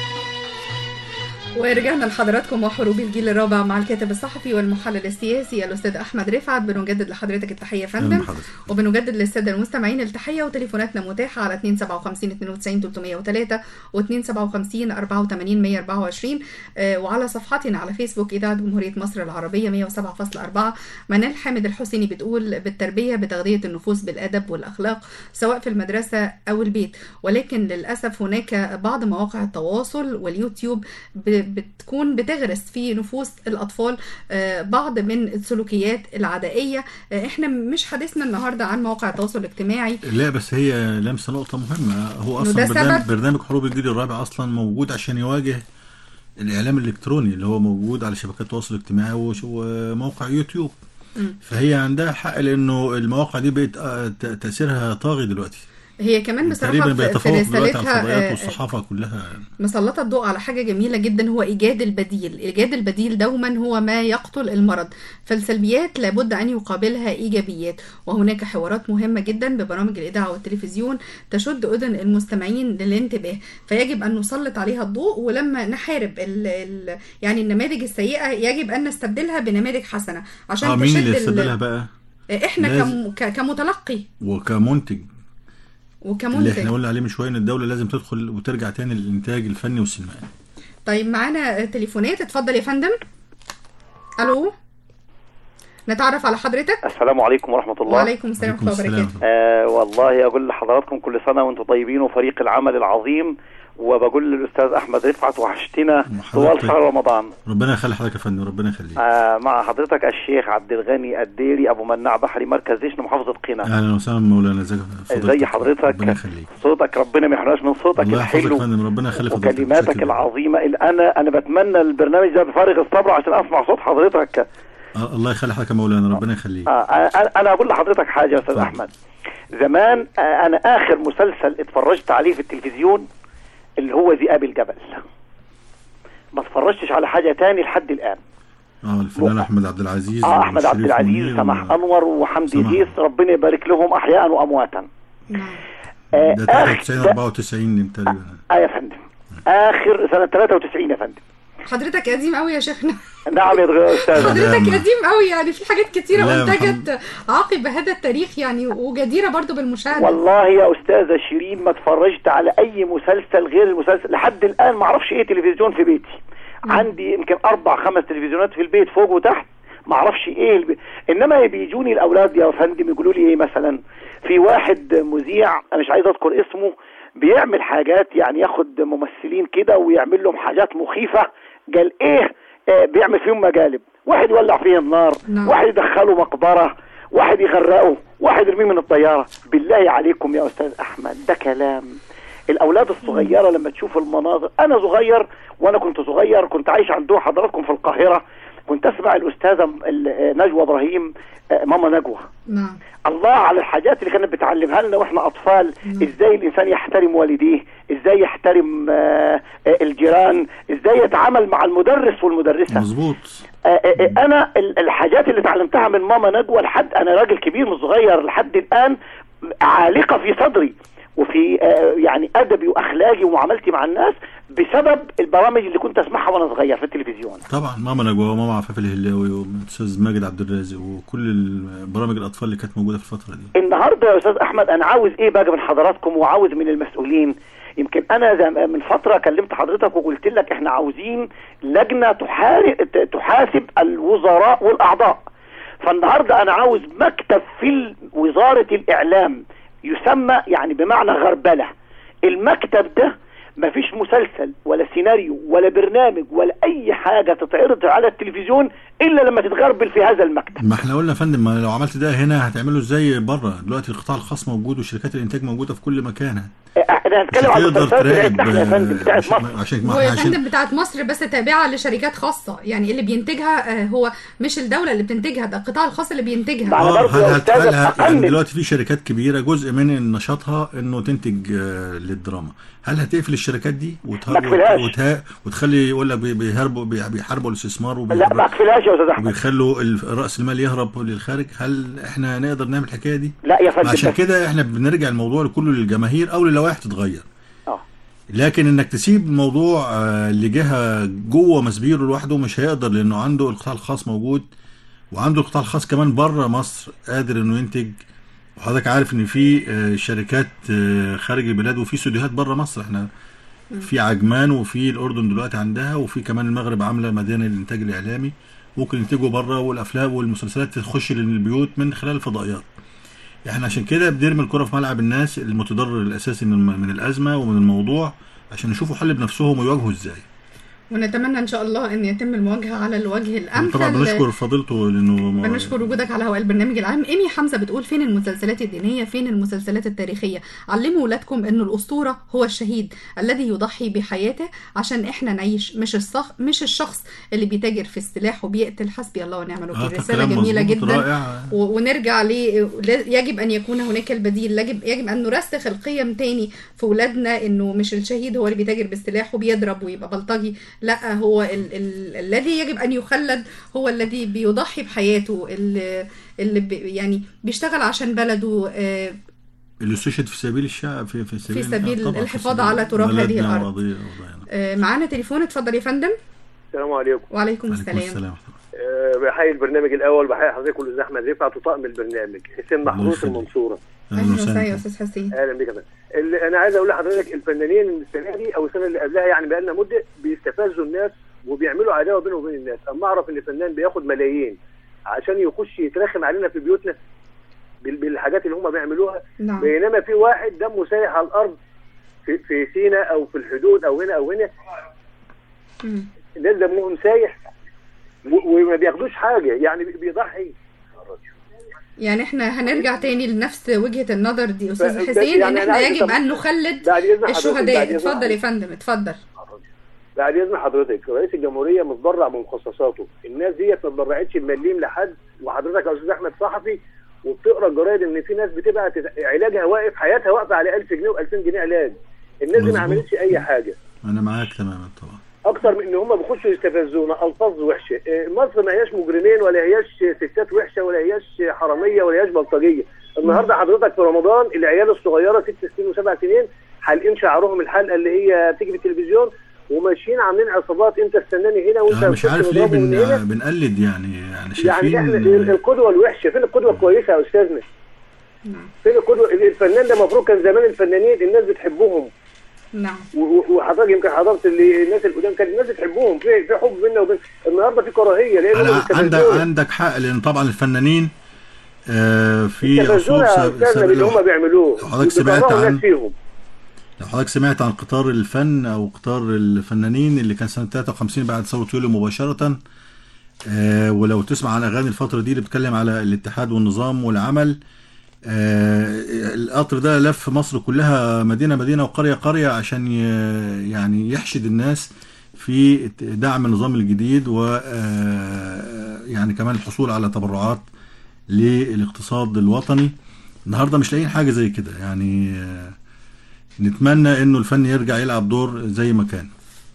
ورجعنا لحضراتكم وحروب الجيل الرابع مع الكاتب الصحفي والمحلل السياسي الاستاذ احمد رفعت بنجدد لحضرتك التحيه يا فندم أهلا بحضرتك. وبنجدد للساده المستمعين التحيه وتليفوناتنا متاحه على 257 92 303 و257 84 124 آه، وعلى صفحتنا على فيسبوك اذاعه جمهوريه مصر العربيه 107.4 منال حامد الحسيني بتقول بالتربيه بتغذيه النفوس بالادب والاخلاق سواء في المدرسه او البيت ولكن للاسف هناك بعض مواقع التواصل واليوتيوب ب- بتكون بتغرس في نفوس الاطفال آه، بعض من السلوكيات العدائيه آه، احنا مش حديثنا النهارده عن مواقع التواصل الاجتماعي لا بس هي لمسه نقطه مهمه هو إنه اصلا ده برنامج, سبب؟ برنامج حروب الجيل الرابع اصلا موجود عشان يواجه الاعلام الالكتروني اللي هو موجود على شبكات التواصل الاجتماعي وش- وموقع يوتيوب مم. فهي عندها حق لانه المواقع دي بقت آه، ت- تاثيرها طاغي دلوقتي هي كمان بصراحه تقريبا في- في بيتفوق دلوقتي على رسالتها الفضائيات آه، والصحافه كلها مسلطة الضوء على حاجة جميلة جدا هو إيجاد البديل إيجاد البديل دوما هو ما يقتل المرض فالسلبيات لابد أن يقابلها إيجابيات وهناك حوارات مهمة جدا ببرامج الإذاعة والتلفزيون تشد أذن المستمعين للانتباه فيجب أن نسلط عليها الضوء ولما نحارب ال ال يعني النماذج السيئة يجب أن نستبدلها بنماذج حسنة عشان اه مين اللي تشد ال- يستبدلها بقى احنا لازم. كم ك- كمتلقي وكمنتج اللي وكمنتج احنا قلنا عليه من شويه ان الدوله لازم تدخل وترجع تاني للانتاج الفني والسينمائي طيب معانا تليفونات اتفضل يا فندم الو نتعرف على حضرتك السلام عليكم ورحمة الله وعليكم السلام ورحمه الله وبركاته آه والله أقول لحضراتكم كل سنة وأنتم طيبين وفريق العمل العظيم وبقول للأستاذ أحمد رفعت وحشتنا طوال حضرتك. شهر رمضان ربنا يخلي حضرتك يا فندم ربنا يخليك آه مع حضرتك الشيخ عبد الغني الديري أبو مناع بحري مركز ديشن محافظة قنا اهلا وسهلا مولانا ازيك ازي حضرتك ربنا يخليك صوتك ربنا ما يحرمناش من صوتك الله يحفظك يا الحلو فندم ربنا يخلي فضيلتك وكلماتك شكراً. العظيمة اللي أنا أنا بتمنى البرنامج ده بفارغ الصبر عشان أسمع صوت حضرتك آه، الله يخلي حضرتك يا مولانا ربنا يخليك آه أنا- انا اقول لحضرتك حاجه يا استاذ احمد زمان آه، انا اخر مسلسل اتفرجت عليه في التلفزيون اللي هو ذئاب الجبل ما اتفرجتش على حاجه تاني لحد الان اه الفنان احمد عبد العزيز اه احمد عبد وشريف العزيز منير سماح و- انور وحمدي سماح. غيث ربنا يبارك لهم احياء وامواتا آه ده آخر 93 94 تقريبا اه يا فندم اخر سنه 93 يا فندم حضرتك قديم قوي يا شيخنا نعم يا استاذ حضرتك قديم قوي يعني في حاجات كتيره لا، انتجت عقب هذا التاريخ يعني وجديره برضو بالمشاهده والله يا استاذه شيرين ما اتفرجت على اي مسلسل غير المسلسل لحد الان ما اعرفش ايه تلفزيون في بيتي عندي يمكن اربع خمس تلفزيونات في البيت فوق وتحت ما اعرفش ايه الب... انما بيجوني الاولاد يا فندم يقولوا لي ايه مثلا في واحد مذيع انا مش عايز اذكر اسمه بيعمل حاجات يعني ياخد ممثلين كده ويعمل لهم حاجات مخيفه قال ايه آه بيعمل فيهم مقالب واحد يولع فيه النار نعم. واحد يدخله مقبره واحد يغرقه واحد يرميه من الطياره بالله عليكم يا استاذ احمد ده كلام الاولاد الصغيره لما تشوف المناظر انا صغير وانا كنت صغير كنت عايش عند حضراتكم في القاهره كنت اسمع الاستاذه م- ال- نجوى ابراهيم آه، ماما نجوى نعم الله على الحاجات اللي كانت بتعلمها لنا واحنا اطفال ازاي الانسان يحترم والديه ازاي يحترم آه، آه، الجيران ازاي يتعامل مع المدرس والمدرسه مظبوط آه، آه، آه، انا ال- الحاجات اللي اتعلمتها من ماما نجوى لحد انا راجل كبير مش صغير لحد الان عالقه في صدري وفي آه، يعني ادبي واخلاقي ومعاملتي مع الناس بسبب البرامج اللي كنت اسمعها وانا صغير في التلفزيون طبعا ماما نجوى وماما عفاف الهلاوي والاستاذ ماجد عبد الرازق وكل البرامج الاطفال اللي كانت موجوده في الفتره دي النهارده يا استاذ احمد انا عاوز ايه بقى من حضراتكم وعاوز من المسؤولين يمكن انا زي من فتره كلمت حضرتك وقلت لك احنا عاوزين لجنه تحارب تحاسب الوزراء والاعضاء فالنهارده انا عاوز مكتب في وزاره الاعلام يسمى يعني بمعنى غربله المكتب ده مفيش مسلسل ولا سيناريو ولا برنامج ولا اي حاجه تتعرض على التلفزيون الا لما تتغربل في هذا المكتب ما احنا قلنا يا فندم ما لو عملت ده هنا هتعمله ازاي بره دلوقتي القطاع الخاص موجود وشركات الانتاج موجوده في كل مكان انا هتكلم عن تقدر المسلسلات بتاعتنا تراقب احنا يا فندم بتاعت عشان مصر عشان ما هو احنا يا عشان فندم بتاعت مصر بس تابعه لشركات خاصه يعني اللي بينتجها آه، هو مش الدوله اللي بتنتجها ده القطاع الخاص اللي بينتجها اه هل هل هل هل يعني دلوقتي في شركات كبيره جزء من نشاطها انه تنتج آه، للدراما هل هتقفل الشركات دي وتها ما أقفلهاش. وتها وتخلي يقول لك بي- بيهربوا بي- بيحاربوا الاستثمار لا وبيهربوا- ما اقفلهاش يا استاذ احمد وبيخلوا ال- راس المال يهرب للخارج هل احنا نقدر نعمل الحكايه دي لا يا فندم عشان بس- كده احنا بنرجع الموضوع كله للجماهير او للوائح تتغير اه لكن انك تسيب الموضوع آه، لجهه جوه مسبيره لوحده مش هيقدر لانه عنده القطاع الخاص موجود وعنده القطاع الخاص كمان بره مصر قادر انه ينتج وحضرتك عارف ان في آه، شركات آه، خارج البلاد وفي استوديوهات بره مصر احنا في عجمان وفي الاردن دلوقتي عندها وفي كمان المغرب عامله مدينه للانتاج الاعلامي ممكن ينتجوا بره والافلام والمسلسلات تخش للبيوت من خلال الفضائيات احنا عشان كده بنرمي الكره في ملعب الناس المتضرر الاساسي من من الازمه ومن الموضوع عشان يشوفوا حل بنفسهم ويواجهوا ازاي ونتمنى ان شاء الله ان يتم المواجهه على الوجه الامثل طبعا بنشكر فضيلته لانه بنشكر وجودك على هواء البرنامج العام ايمي حمزه بتقول فين المسلسلات الدينيه فين المسلسلات التاريخيه علموا ولادكم انه الاسطوره هو الشهيد الذي يضحي بحياته عشان احنا نعيش مش الصخ مش الشخص اللي بيتاجر في السلاح وبيقتل حسبي الله ونعم الوكيل آه، ده رساله كلام جميله مظبوط، جدا رائع. و- ونرجع ل يجب ان يكون هناك البديل يجب يجب ان نرسخ القيم تاني في ولادنا انه مش الشهيد هو اللي بيتاجر بالسلاح وبيضرب ويبقى بلطجي لا هو ال ال الذي يجب ان يخلد هو الذي بيضحي بحياته اللي, اللي بي يعني بيشتغل عشان بلده آه، اللي استشهد في سبيل الشعب في في سبيل, سبيل آه، طبعاً، في الحفاظ سبيل على تراب بلدنا هذه الأرض. وقضية- آه، معانا تليفون اتفضل يا فندم السلام عليكم وعليكم السلام أه بحيي البرنامج الاول بحيي حضرتك والاستاذ احمد رفعت وطاقم البرنامج حسين محروس يخليك. المنصوره اهلا وسهلا يا استاذ حسين اهلا بك يا فندم. اللي انا عايز اقول لحضرتك الفنانين السنه دي او السنه اللي قبلها يعني بقى لنا مده بيستفزوا الناس وبيعملوا عداوه بينهم وبين الناس اما اعرف ان فنان بياخد ملايين عشان يخش يترخم علينا في بيوتنا بال- بالحاجات اللي هم بيعملوها نعم. بينما في واحد دمه سايح على الارض في, في سينا او في الحدود او هنا او هنا الناس دمهم سايح و- وما بياخدوش حاجه يعني بي- بيضحي يعني احنا هنرجع تاني لنفس وجهة النظر دي استاذ بس- حسين يعني ان أنا احنا عايز يجب أطب- ان نخلد بعد إذن حضرتك، الشهداء بعد إذن اتفضل يا حضرتك. فندم اتفضل بعد اذن حضرتك رئيس الجمهوريه متبرع بمخصصاته الناس ديت ما اتبرعتش بمليم لحد وحضرتك يا استاذ احمد صحفي وبتقرا الجرايد ان في ناس بتبقى تت- علاجها واقف حياتها واقفه على 1000 جنيه و2000 جنيه علاج الناس دي مظبوط. ما عملتش اي حاجه انا معاك تماما طبعا اكتر من ان هم بيخشوا يستفزونا الفاظ وحشه إيه، مصر ما هياش مجرمين ولا هياش ستات وحشه ولا هياش حراميه ولا هياش بلطجيه النهارده حضرتك في رمضان العيال الصغيره ست سنين وسبع سنين حالقين شعرهم الحلقه اللي هي بتيجي في التلفزيون وماشيين عاملين عصابات انت استناني هنا وانت انا مش كنت عارف ليه مضربه من بن... هنا. بنقلد يعني يعني يعني شايفين احنا القدوه الوحشه فين القدوه الكويسه يا استاذنا فين القدوه الفنان ده المفروض كان زمان الفنانين الناس بتحبهم نعم و- و- وحضرتك يمكن حضرت اللي الناس القدام كانت الناس بتحبهم في في حب بيننا وبين النهارده في كراهيه لان هم أنا عندك بيستفزونا. عندك حق لان طبعا الفنانين آه في بيستفزونا عصور يا ساب- استاذنا باللي هم سابقة بيعملوه لو حضرتك سمعت بيكرهوا عن الناس فيهم لو حضرتك سمعت عن قطار الفن او قطار الفنانين اللي كان سنه 53 بعد ثوره يوليو مباشره آه ولو تسمع عن اغاني الفتره دي اللي بتتكلم على الاتحاد والنظام والعمل آه القطر ده لف مصر كلها مدينه مدينه وقريه قريه عشان ي- يعني يحشد الناس في دعم النظام الجديد و آه، يعني كمان الحصول على تبرعات للاقتصاد الوطني النهارده مش لاقيين حاجه زي كده يعني آه، نتمنى انه الفن يرجع يلعب دور زي ما كان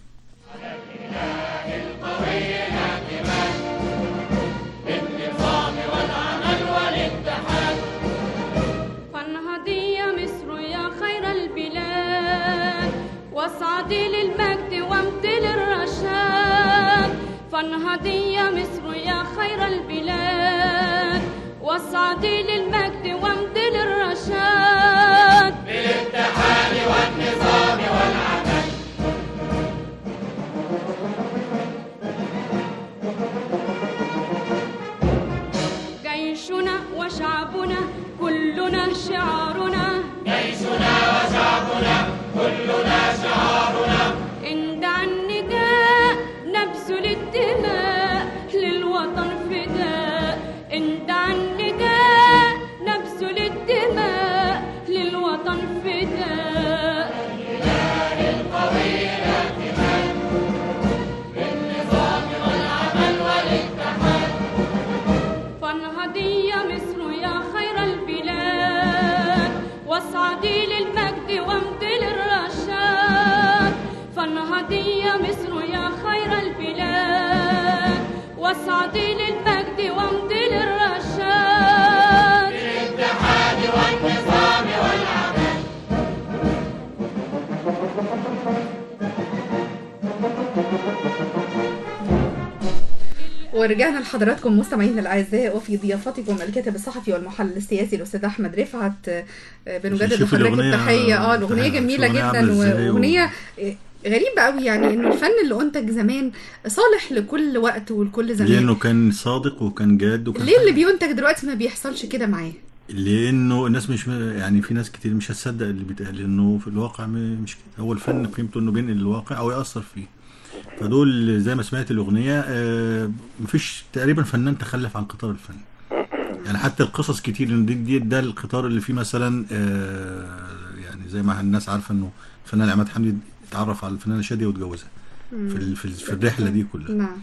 بالنظام والعمل والاتحاد فانهضي يا مصر يا خير البلاد واصعدي للمجد وامضي للرشاد فانهضي يا مصر يا خير البلاد واصعدي للمجد وامضي للرشاد بالاتحاد والنظام والعمل جيشنا وشعبنا كلنا شعارنا جيشنا وشعبنا كلنا شعارنا اندع النداء نبذل الدماء للوطن فداء اندع النداء نبذل الدماء للوطن فداء القوي الاعتماد بالنظام والعمل والاتحاد فانهضي يا مصر يا خير البلاد واصعدي للمجد وامضي للرشاد فانهضي يا مصر يا خير البلاد واصعدي للمجد وامضي للرشاد بالاتحاد والنظام والعمل ورجعنا لحضراتكم مستمعينا الاعزاء وفي ضيافتكم الكاتب الصحفي والمحلل السياسي الاستاذ احمد رفعت آه، بنجدد شوف لحضرتك الأغنية- التحيه اه الاغنيه شوف جميله الأغنية جدا عاملة إزاي و- واغنيه آه، غريبة قوي يعني انه الفن اللي انتج زمان صالح لكل وقت ولكل زمان لانه كان صادق وكان جاد وكان ليه اللي بينتج دلوقتي ما بيحصلش كده معاه لانه الناس مش يعني في ناس كتير مش هتصدق اللي بيتقال لانه في الواقع م- مش كده هو الفن قيمته انه بينقل الواقع او ياثر فيه فدول زي ما سمعت الاغنيه آه، مفيش تقريبا فنان تخلف عن قطار الفن يعني حتى القصص كتير إن دي, دي ده القطار اللي فيه مثلا آه، يعني زي ما الناس عارفه انه الفنان عماد حمدي اتعرف على الفنانه شاديه واتجوزها في ال- في ال- في الرحله دي كلها نعم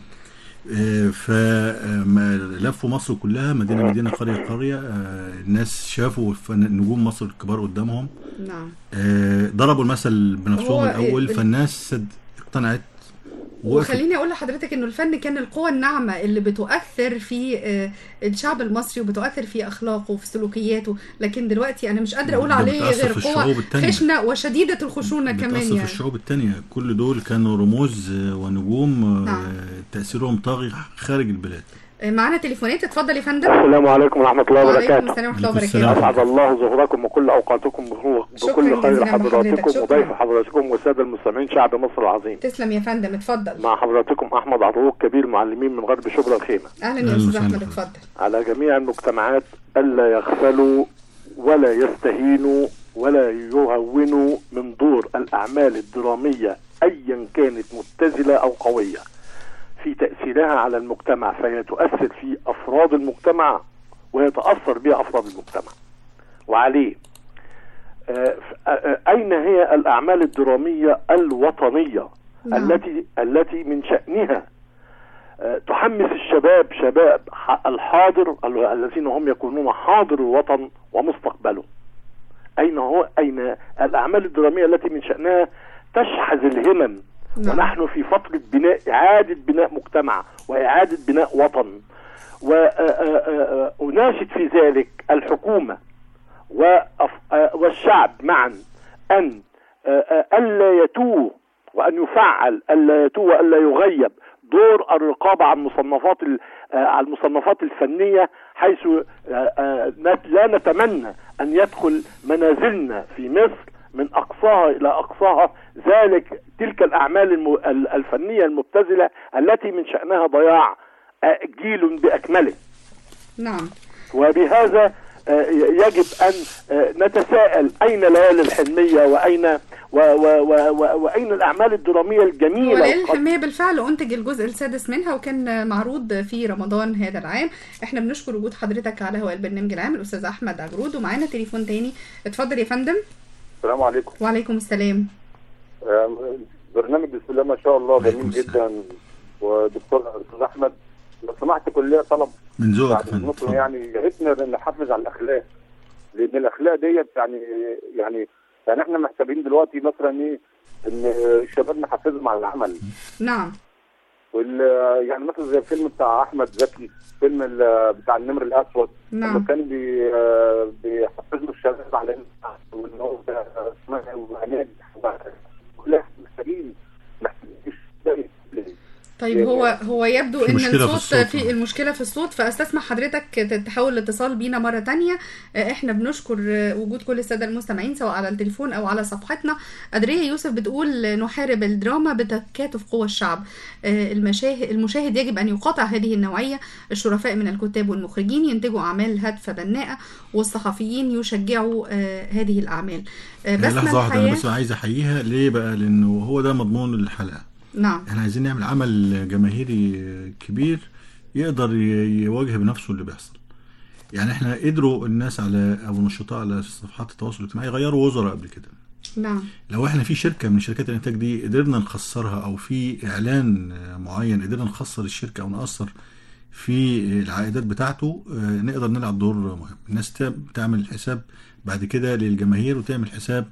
فلفوا مصر كلها مدينه مدينه قريه قريه آه، الناس شافوا فن- نجوم مصر الكبار قدامهم نعم آه، ضربوا المثل بنفسهم هو الاول ال- فالناس صد- اقتنعت ووقفت. وخليني اقول لحضرتك انه الفن كان القوة الناعمة اللي بتؤثر في آه، الشعب المصري وبتؤثر في اخلاقه وفي سلوكياته لكن دلوقتي انا مش قادرة ده اقول عليه بتأثر غير في قوة الشعوب التانية. خشنة وشديدة الخشونة كمان بتأثر في يعني الشعوب التانية كل دول كانوا رموز آه، ونجوم آه، نعم. تأثيرهم طاغي خارج البلاد آه، معانا تليفونات اتفضل يا فندم السلام عليكم ورحمة الله وعليكم وبركاته السلام ورحمة الله السلام. وبركاته أسعد الله ظهوركم وكل أوقاتكم بكل شكراً بكل خير جزيلاً لحضرتك. حضراتكم شكراً. وضيف حضراتكم والسادة المستمعين شعب مصر العظيم تسلم يا فندم اتفضل مع حضراتكم أحمد عطوك كبير معلمين من غرب شبرا الخيمة اهلا أهلاً يا استاذ وسهلاً. احمد اتفضل على جميع المجتمعات ألا يغفلوا ولا يستهينوا ولا يهونوا من دور الأعمال الدرامية أيا كانت مبتذلة أو قوية في تأثيرها على المجتمع فهي تؤثر في أفراد المجتمع ويتأثر بها أفراد المجتمع وعليه آه، ف- آه، آه، أين هي الأعمال الدرامية الوطنية نعم. التي التي من شأنها آه، تحمس الشباب شباب ح- الحاضر ال- الذين هم يكونون حاضر الوطن ومستقبله أين هو أين الأعمال الدرامية التي من شأنها تشحذ الهمم نعم. ونحن في فترة بناء إعادة بناء مجتمع وإعادة بناء وطن وأناشد في ذلك الحكومة وأف- آه، والشعب معا أن آه، آه، ألا يتوه وان يفعل الا يتوه والا يغيب دور الرقابه على المصنفات ال- آه، على المصنفات الفنيه حيث آه، آه، نت- لا نتمنى ان يدخل منازلنا في مصر من اقصاها الى اقصاها ذلك تلك الاعمال الم- ال- الفنيه المبتذله التي من شانها ضياع آه، جيل باكمله نعم وبهذا آه، يجب ان آه، نتساءل اين ليالي الحلميه واين و و و و واين الاعمال الدراميه الجميله وليالي والقد- الحلمية بالفعل أنتج الجزء السادس منها وكان معروض في رمضان هذا العام احنا بنشكر وجود حضرتك على هواء البرنامج العام الأستاذ أحمد عجرود ومعانا تليفون تاني اتفضل يا فندم السلام عليكم وعليكم السلام آم، برنامج بسم الله ما شاء الله جميل جدا ودكتور استاذ احمد لو سمحت كليه طلب من ذوقك يا بعد فندم اذنكم يعني يا ريتنا نحافظ على الاخلاق لان الاخلاق ديت يعني يعني يعني احنا محتاجين دلوقتي مثلا ايه ان الشباب نحفزهم على العمل نعم وال يعني مثلا زي الفيلم بتاع احمد زكي فيلم ال- بتاع النمر الاسود نعم. لما كان بي آه، بيحفزوا الشباب على إن- وان هو ده اسمها وعناد كلها محتاجين محتاجين طيب يعني هو هو يبدو في ان مشكلة في الصوت الصوت. في المشكله في الصوت فاستسمح حضرتك ت- تحاول الاتصال بينا مره تانية آه، احنا بنشكر آه، وجود كل الساده المستمعين سواء على التليفون او على صفحتنا أدرية يوسف بتقول آه، نحارب الدراما بتكاتف قوى الشعب آه، المشاهد المشاهد يجب ان يقاطع هذه النوعيه الشرفاء من الكتاب والمخرجين ينتجوا اعمال هادفه بناءه والصحفيين يشجعوا آه، هذه الاعمال آه، هي بسمة لحظة واحدة أنا الحياة بس عايز أحييها ليه بقى؟ لأنه هو ده مضمون الحلقة نعم احنا عايزين نعمل عمل جماهيري كبير يقدر ي- يواجه بنفسه اللي بيحصل يعني احنا قدروا الناس على او النشطاء على صفحات التواصل الاجتماعي يغيروا وزراء قبل كده نعم لو احنا في شركه من شركات الانتاج دي قدرنا نخسرها او في اعلان معين قدرنا نخسر الشركه او ناثر في العائدات بتاعته آه، نقدر نلعب دور مهم الناس تا- تعمل حساب بعد كده للجماهير وتعمل حساب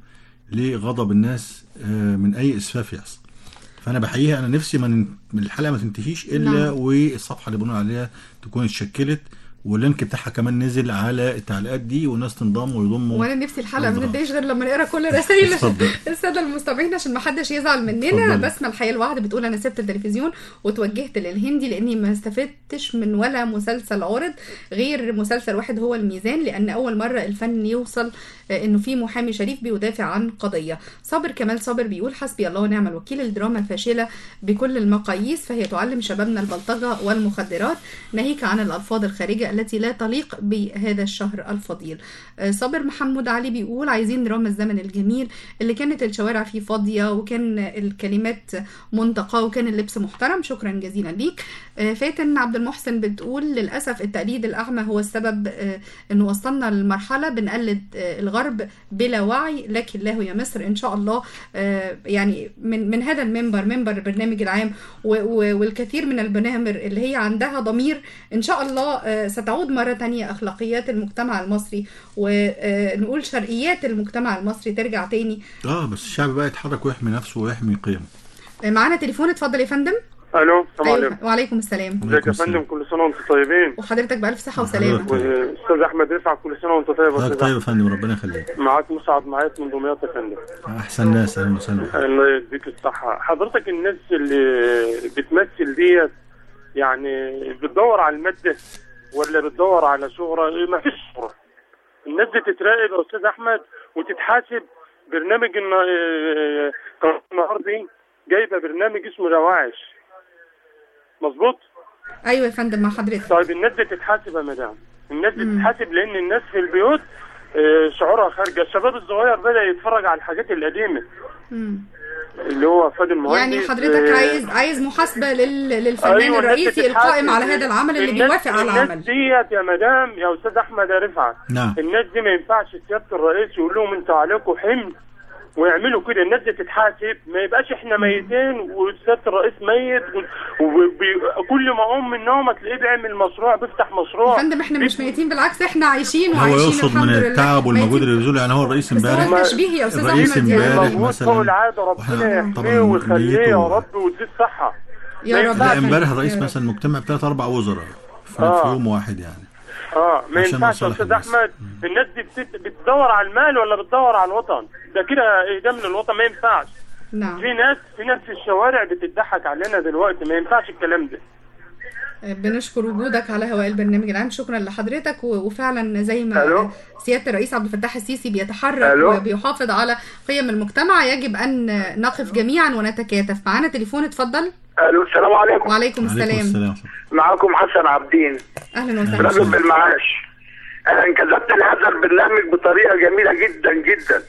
لغضب الناس آه، من اي اسفاف يحصل فانا بحييها انا نفسي ما نن- من الحلقه ما تنتهيش الا نعم. والصفحه اللي بنقول عليها تكون اتشكلت واللينك بتاعها كمان نزل على التعليقات دي والناس تنضم ويضموا وانا نفسي الحلقه ما بالظبط. نبداش غير لما نقرا كل رسائل اتفضل. الساده المستمعين عشان ما حدش يزعل مننا اتفضلي. بسمه الحياه الواحده بتقول انا سبت التلفزيون وتوجهت للهندي لاني ما استفدتش من ولا مسلسل عرض غير مسلسل واحد هو الميزان لان اول مره الفن يوصل آه، انه في محامي شريف بيدافع عن قضيه صابر كمال صابر بيقول حسبي الله ونعم الوكيل الدراما فاشله بكل المقاييس فهي تعلم شبابنا البلطجه والمخدرات ناهيك عن الالفاظ الخارجه التي لا تليق بهذا الشهر الفضيل آه، صابر محمود علي بيقول عايزين دراما الزمن الجميل اللي كانت الشوارع فيه فاضيه وكان الكلمات منتقاه وكان اللبس محترم شكرا جزيلا ليك آه، فاتن عبد المحسن بتقول للاسف التقليد الاعمى هو السبب آه، انه وصلنا لمرحله بنقلد آه، الغرب بلا وعي لك الله يا مصر ان شاء الله آه، يعني من من هذا المنبر منبر البرنامج العام و- و- والكثير من البرامج اللي هي عندها ضمير ان شاء الله آه، ستعود مره تانية اخلاقيات المجتمع المصري ونقول شرقيات المجتمع المصري ترجع تاني اه بس الشعب بقى يتحرك ويحمي نفسه ويحمي قيمه آه، معانا تليفون اتفضل يا فندم الو السلام أيوة، عليكم وعليكم السلام ازيك يا فندم كل سنه وانتم طيبين وحضرتك بألف صحة وسلامة واستاذ احمد رفعت كل سنه وانت طيب يا حضرتك استاذ طيب يا أحمد. فندم ربنا يخليك معاك مسعد معاك من دمياط يا فندم احسن ناس اهلا وسهلا الله يديك الصحه حضرتك الناس اللي بتمثل ديت يعني بتدور على الماده ولا بتدور على شهره ما فيش شهره الناس دي تتراقب يا استاذ احمد وتتحاسب برنامج النا- قناه النهارده جايبه برنامج اسمه رواعش مظبوط ايوه يا فندم مع حضرتك طيب الناس دي تتحاسب يا مدام الناس دي تتحاسب لان الناس في البيوت آه، شعورها خارجه الشباب الصغير بدا يتفرج على الحاجات القديمه مم. اللي هو فادي المهندس يعني حضرتك آه، عايز عايز محاسبة لل... للفنان أيوة، الناس الرئيسي بتتحاسب. القائم على هذا العمل اللي الناس- بيوافق على الناس العمل ديت يا مدام يا استاذ احمد يا رفعت نعم الناس دي ما ينفعش سياده الرئيس يقول لهم انتوا عليكم حمل ويعملوا كده الناس دي تتحاسب ما يبقاش احنا ميتين وسياده الرئيس ميت وكل ما اقوم من النوم تلاقيه بيعمل مشروع بيفتح مشروع يا فندم احنا مش ميتين بالعكس احنا عايشين هو وعايشين يقصد الحمد من لله التعب والمجهود اللي بيبذله يعني هو الرئيس بس هو امبارح التشبيه يا أستاذ الرئيس أحمد يعني. امبارح مجهود فوق مثلا العاده ربنا يحميه ويخليه يا رب ويديه الصحه يا ما رب. ينفعش- لا امبارح الرئيس يا رب. مثلا مجتمع بثلاث اربع وزراء في, آه. في يوم واحد يعني اه ما عشان ينفعش يا مصالح استاذ الناس. احمد الناس دي بتت- بتدور على المال ولا بتدور على الوطن ده كده اهدام للوطن ما ينفعش نعم في ناس في ناس في الشوارع بتضحك علينا دلوقتي ما ينفعش الكلام ده بنشكر وجودك على هواء البرنامج العام شكرا لحضرتك و- وفعلا زي ما ألو؟ سياده الرئيس عبد الفتاح السيسي بيتحرك ألو؟ وبيحافظ على قيم المجتمع يجب ان نقف جميعا ونتكاتف معانا تليفون اتفضل الو السلام عليكم وعليكم السلام معاكم حسن عبدين اهلا وسهلا رجل بالمعاش انا انجذبت لهذا البرنامج بطريقه جميله جدا جدا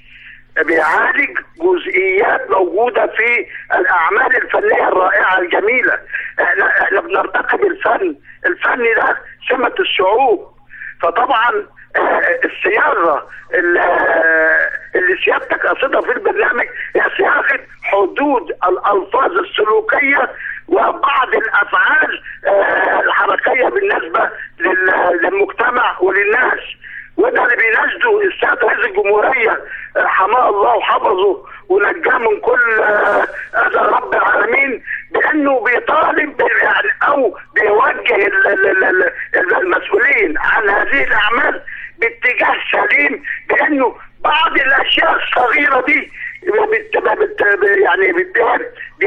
بيعالج جزئيات موجوده في الاعمال الفنيه الرائعه الجميله احنا احنا بنرتقي بالفن الفن ده سمه الشعوب فطبعا آه، الصياغه اللي آه، اللي سيادتك قصدها في البرنامج هي صياغه حدود الالفاظ السلوكيه وبعض الافعال آه، الحركيه بالنسبه لل- للمجتمع وللناس وده اللي بيناشده السيد رئيس الجمهوريه آه، حماه الله وحفظه ونجاه من كل آه، اذى رب العالمين بانه بيطالب ب- يعني او بيوجه ال- ال- ال- ال- المسؤولين عن هذه الاعمال باتجاه سليم بانه بعض الاشياء الصغيره دي بت بت يعني بت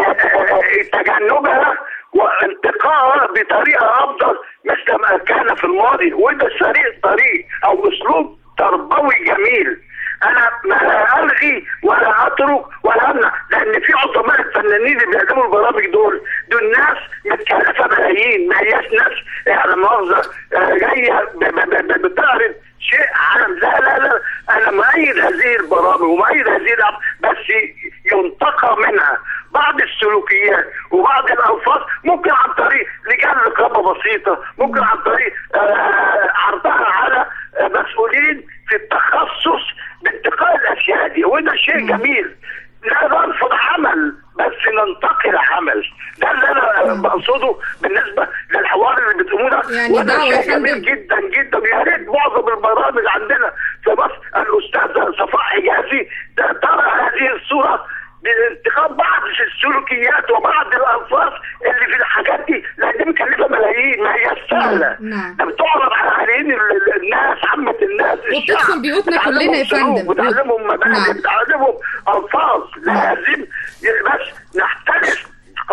تجنبها وانتقائها بطريقه افضل مثل ما كان في الماضي وده سريع طريق او اسلوب تربوي جميل انا ما الغي ولا اترك ولا امنع لان في عظماء الفنانين اللي بيقدموا البرامج دول دول ناس متكلفه ملايين ما هياش ناس يعني مؤاخذه آه، جايه ب- ب- ب- بتعرض شيء عام لا لا لا انا مؤيد هذه البرامج ومؤيد هذه الأب... بس ينتقى منها بعض السلوكيات وبعض الالفاظ ممكن عن طريق لجان رقابه بسيطه ممكن عن طريق آه، عرضها على آه، مسؤولين في التخصص باتقاء الاشياء دي وده شيء جميل لا نرفض عمل بس ننتقي العمل ده اللي انا بقصده بالنسبه للحوار اللي بتقوموه ده يعني وده دعوة يا شيء جميل فندم. جدا جدا يا ريت معظم البرامج عندنا في مصر الاستاذه صفاء حجازي ترى هذه الصوره بانتقام بعض السلوكيات وبعض الالفاظ اللي في الحاجات دي لان دي مكلفه ملايين ما هي سهله نعم ده بتعرض على عينين ال- ال- الناس عامه الناس الشعب وبتدخل بيوتنا بتعلمهم كلنا يا سلوك، فندم. بتعلمهم مبادئ نعم. بتعلمهم الفاظ لازم بس نختلف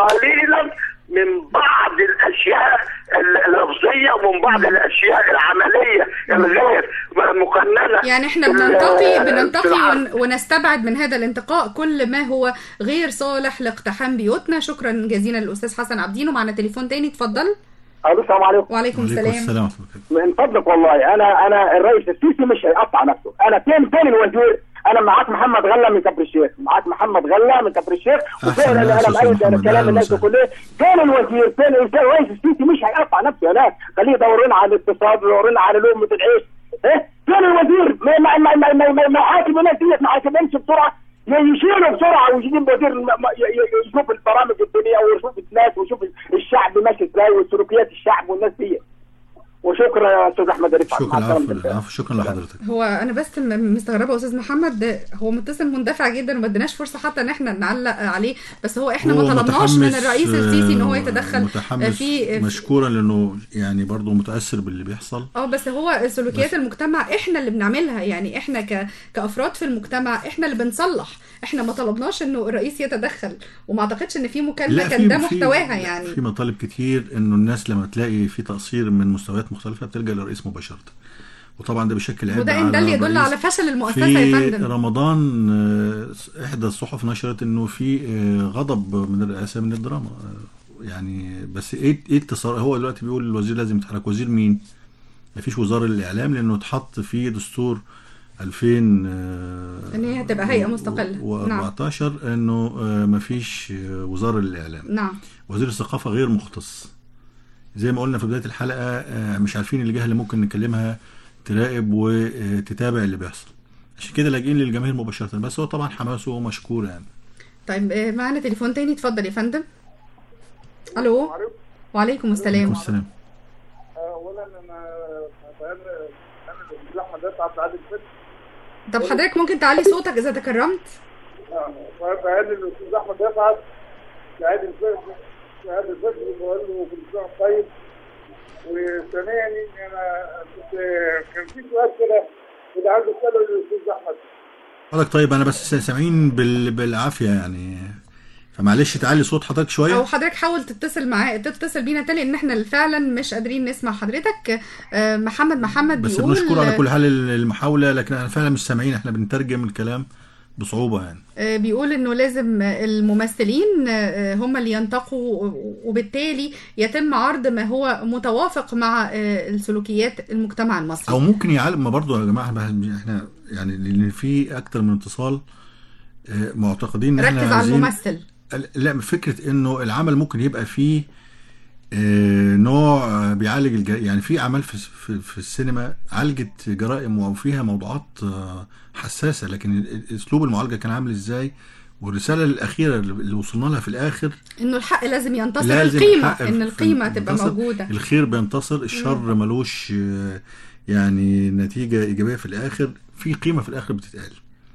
قليلا من بعض الاشياء اللفظيه ومن بعض الاشياء العمليه الغير مقننه يعني احنا في ال- بننتقي في بننتقي العقل. ون- ونستبعد من هذا الانتقاء كل ما هو غير صالح لاقتحام بيوتنا شكرا جزيلا للاستاذ حسن عبدين ومعنا تليفون تاني اتفضل الو السلام عليكم وعليكم السلام من فضلك والله انا انا الرئيس السيسي مش هيقطع نفسه انا فين فين الوزير انا معاك محمد غله من كفر الشيخ معاك محمد غله من كفر الشيخ وفعلا ناس انا يا مؤيد محمد، كلام أهلا الناس وسهلا. كلها فين الوزير فين الوزير؟ الرئيس السيسي مش هيقطع نفسه يا ناس خليه يدور لنا على الاقتصاد ويدور لنا على لقمه العيش ايه فين الوزير ما ما ما ما ما ما ما حاكم الناس ديت ما حاكمينش بسرعه يشيلوا بسرعه ويجيب وزير ما- ما- ي- ي- يشوف البرامج الدنيا ويشوف الناس ويشوف الشعب ماشي ازاي وسلوكيات الشعب والناس دي وشكرا يا استاذ احمد رفعت شكرا مع السلامة. العفو العفو شكرا لحضرتك هو انا بس م- مستغربه يا استاذ محمد ده هو متصل مندفع جدا وما اديناش فرصه حتى ان احنا نعلق عليه بس هو احنا هو ما طلبناش من متحمس، الرئيس السيسي ان هو آه، يتدخل متحمس في مشكورا لانه يعني برضه متاثر باللي بيحصل اه بس هو سلوكيات المجتمع احنا اللي بنعملها يعني احنا ك... كافراد في المجتمع احنا اللي بنصلح احنا ما طلبناش انه الرئيس يتدخل وما اعتقدش ان في مكالمه كان ده في- محتواها يعني في مطالب كتير انه الناس لما تلاقي في تقصير من مستويات مختلفه بتلجا للرئيس مباشره وطبعا ده بيشكل عبء وده ان ده على اللي يدل الرئيس. على فشل المؤسسه يا في فندم رمضان آه، احدى الصحف نشرت انه في آه، غضب من الرئاسه من الدراما آه، يعني بس ايه ايه التصار هو دلوقتي بيقول الوزير لازم يتحرك وزير مين؟ مفيش وزاره للاعلام لانه اتحط في دستور 2000 آه، ان هي هتبقى هيئه مستقله نعم و14 انه آه، مفيش آه، وزاره للاعلام نعم وزير الثقافه غير مختص زي ما قلنا في بدايه الحلقه آه، مش عارفين الجهه اللي ممكن نكلمها تراقب وتتابع اللي بيحصل عشان كده لاجئين للجماهير مباشره بس هو طبعا حماسه مشكور يعني طيب آه، معانا تليفون تاني اتفضل يا فندم الو وعليكم السلام السلام اولا انا انا انا احمد رفعت في عادل الفتح طب حضرتك ممكن تعلي صوتك اذا تكرمت فقال الاستاذ احمد رفعت في عادل الفتح في عادل الفتح بقول له كل سنه وأنت طيب وثانيا انا كنت كان في سؤال كده كنت عايز اساله للاستاذ احمد حضرتك طيب انا بس سامعين بال... بالعافيه يعني فمعلش تعلي صوت حضرتك شويه او حضرتك حاول تتصل معاه تتصل بينا تاني ان احنا فعلا مش قادرين نسمع حضرتك آه، محمد محمد بس بيقول بنشكره على كل حال المحاوله لكن احنا فعلا مش سامعين احنا بنترجم الكلام بصعوبه يعني آه، بيقول انه لازم الممثلين آه، هم اللي ينتقوا وبالتالي يتم عرض ما هو متوافق مع آه، السلوكيات المجتمع المصري او ممكن يعلم ما برضه يا جماعه إحنا- احنا يعني لان في اكتر من اتصال آه، معتقدين ان احنا ركز على عايزين- الممثل لا فكره انه العمل ممكن يبقى فيه آه، نوع آه، بيعالج الج... يعني في اعمال في, في, في السينما عالجت جرائم وفيها موضوعات آه، حساسه لكن ال- اسلوب المعالجه كان عامل ازاي والرساله الاخيره اللي وصلنا لها في الاخر انه الحق لازم ينتصر لازم القيمه الحق ان في- القيمه تبقى ينتصر. موجوده الخير بينتصر الشر ملوش آه، يعني نتيجه ايجابيه في الاخر في قيمه في الاخر بتتقال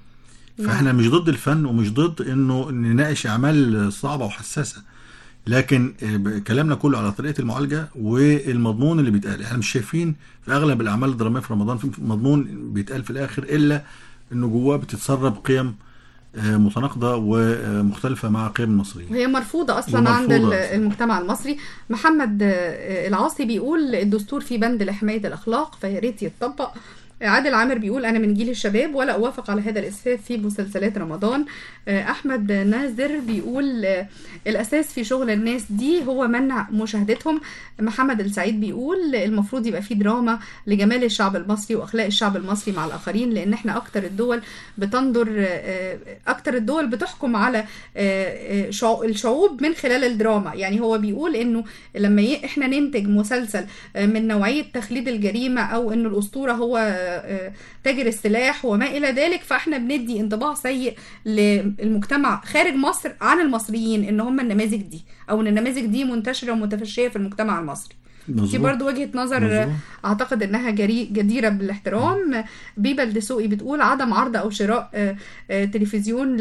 فاحنا مش ضد الفن ومش ضد انه نناقش اعمال صعبه وحساسه لكن آه، ب- كلامنا كله على طريقه المعالجه والمضمون اللي بيتقال احنا مش شايفين في اغلب الاعمال الدراميه في رمضان في مضمون بيتقال في الاخر الا انه جواه بتتسرب قيم آه، متناقضه ومختلفه مع قيم المصريين وهي مرفوضة أصلا ومرفوضة عند ال- أصلاً. المجتمع المصري محمد آه، العاصي بيقول الدستور فيه بند لحماية الأخلاق فيا ريت يتطبق عادل عامر بيقول أنا من جيل الشباب ولا أوافق على هذا الإسفاف في مسلسلات رمضان آه، أحمد نازر بيقول آه، الأساس في شغل الناس دي هو منع مشاهدتهم محمد السعيد بيقول المفروض يبقى في دراما لجمال الشعب المصري وأخلاق الشعب المصري مع الآخرين لأن احنا أكتر الدول بتنظر آه، أكتر الدول بتحكم على آه، آه، شعو- الشعوب من خلال الدراما يعني هو بيقول انه لما ي- احنا ننتج مسلسل آه، من نوعية تخليد الجريمة او انه الاسطورة هو آه، تاجر السلاح وما الى ذلك فاحنا بندي انطباع سيء للمجتمع خارج مصر عن المصريين ان هم النماذج دي او ان النماذج دي منتشرة ومتفشية في المجتمع المصري دي مظبوط. برضو وجهة نظر مظبوط. اعتقد انها جري جديرة بالاحترام بيبا الدسوقي بتقول عدم عرض او شراء آه، آه، تلفزيون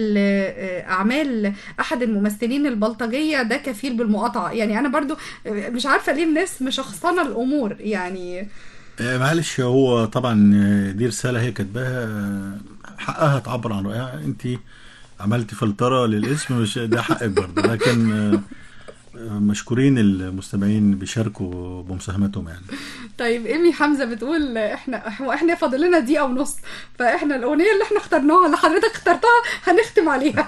لاعمال احد الممثلين البلطجية ده كفيل بالمقاطعة يعني انا برضو آه، مش عارفة ليه الناس مشخصنة الامور يعني آه، معلش هو طبعا آه، دي رساله هي كاتباها آه، حقها تعبر عن رايها انت عملتي فلتره للاسم مش ده حقك برضه لكن آه، آه، مشكورين المستمعين بيشاركوا بمساهمتهم يعني طيب ايمي حمزه بتقول احنا هو احنا فاضل لنا دقيقه ونص فاحنا الاغنيه اللي احنا اخترناها اللي حضرتك اخترتها هنختم عليها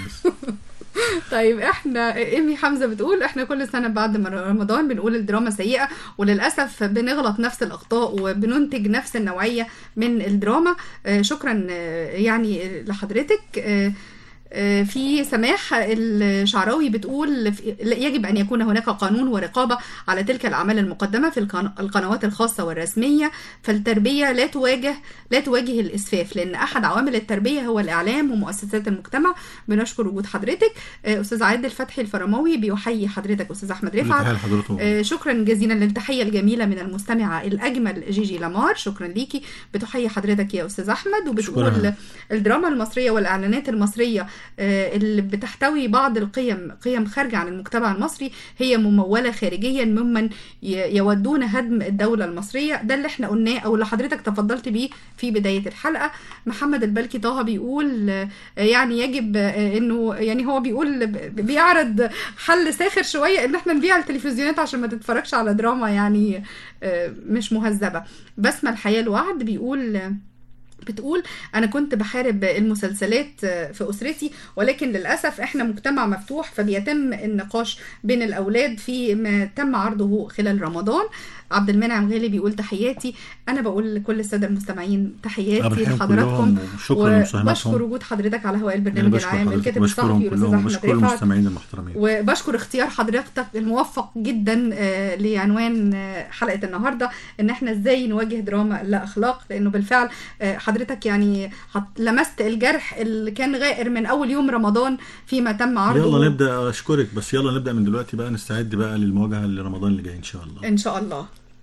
طيب احنا ايمي حمزه بتقول احنا كل سنه بعد ما رمضان بنقول الدراما سيئه وللاسف بنغلط نفس الاخطاء وبننتج نفس النوعيه من الدراما آه، شكرا آه، يعني لحضرتك آه، آه، في سماح الشعراوي بتقول في- يجب أن يكون هناك قانون ورقابة على تلك الأعمال المقدمة في القن- القنوات الخاصة والرسمية فالتربية لا تواجه لا تواجه الإسفاف لأن أحد عوامل التربية هو الإعلام ومؤسسات المجتمع بنشكر وجود حضرتك آه، أستاذ عادل فتحي الفرماوي بيحيي حضرتك أستاذ أحمد رفعت تحية لحضرته. آه، شكرا جزيلا للتحية الجميلة من المستمعة الأجمل جيجي لامار شكرا ليكي بتحيي حضرتك يا أستاذ أحمد وبتقول شكراً. الدراما المصرية والإعلانات المصرية آه، اللي بتحتوي بعض القيم قيم خارجة عن المجتمع المصري هي ممولة خارجيا ممن ي- يودون هدم الدولة المصرية ده اللي احنا قلناه أو اللي حضرتك تفضلت بيه في بداية الحلقة محمد البلكي طه بيقول آه، يعني يجب آه، انه يعني هو بيقول ب- بيعرض حل ساخر شوية ان احنا نبيع التلفزيونات عشان ما تتفرجش على دراما يعني آه، مش مهذبة بسمة الحياة الوعد بيقول آه، بتقول انا كنت بحارب المسلسلات في اسرتي ولكن للاسف احنا مجتمع مفتوح فبيتم النقاش بين الاولاد في ما تم عرضه خلال رمضان عبد المنعم غالي بيقول تحياتي انا بقول لكل الساده المستمعين أنا تحياتي بحييهم لحضراتكم كلهم وشكراً لمساهمتهم. وبشكر وجود حضرتك على هواء أنا البرنامج بشكر العام حضرتك الكاتب بشكرهم الصحفي الاستاذ كلهم احمد بشكر رفعت المستمعين المحترمين وبشكر اختيار حضرتك الموفق جدا آه، لعنوان آه، حلقه النهارده ان احنا ازاي نواجه دراما لا اخلاق لانه بالفعل آه، حضرتك يعني حط- لمست الجرح اللي كان غائر من اول يوم رمضان فيما تم عرضه يلا نبدا اشكرك بس يلا نبدا من دلوقتي بقى نستعد بقى للمواجهه لرمضان اللي جاي ان شاء الله ان شاء الله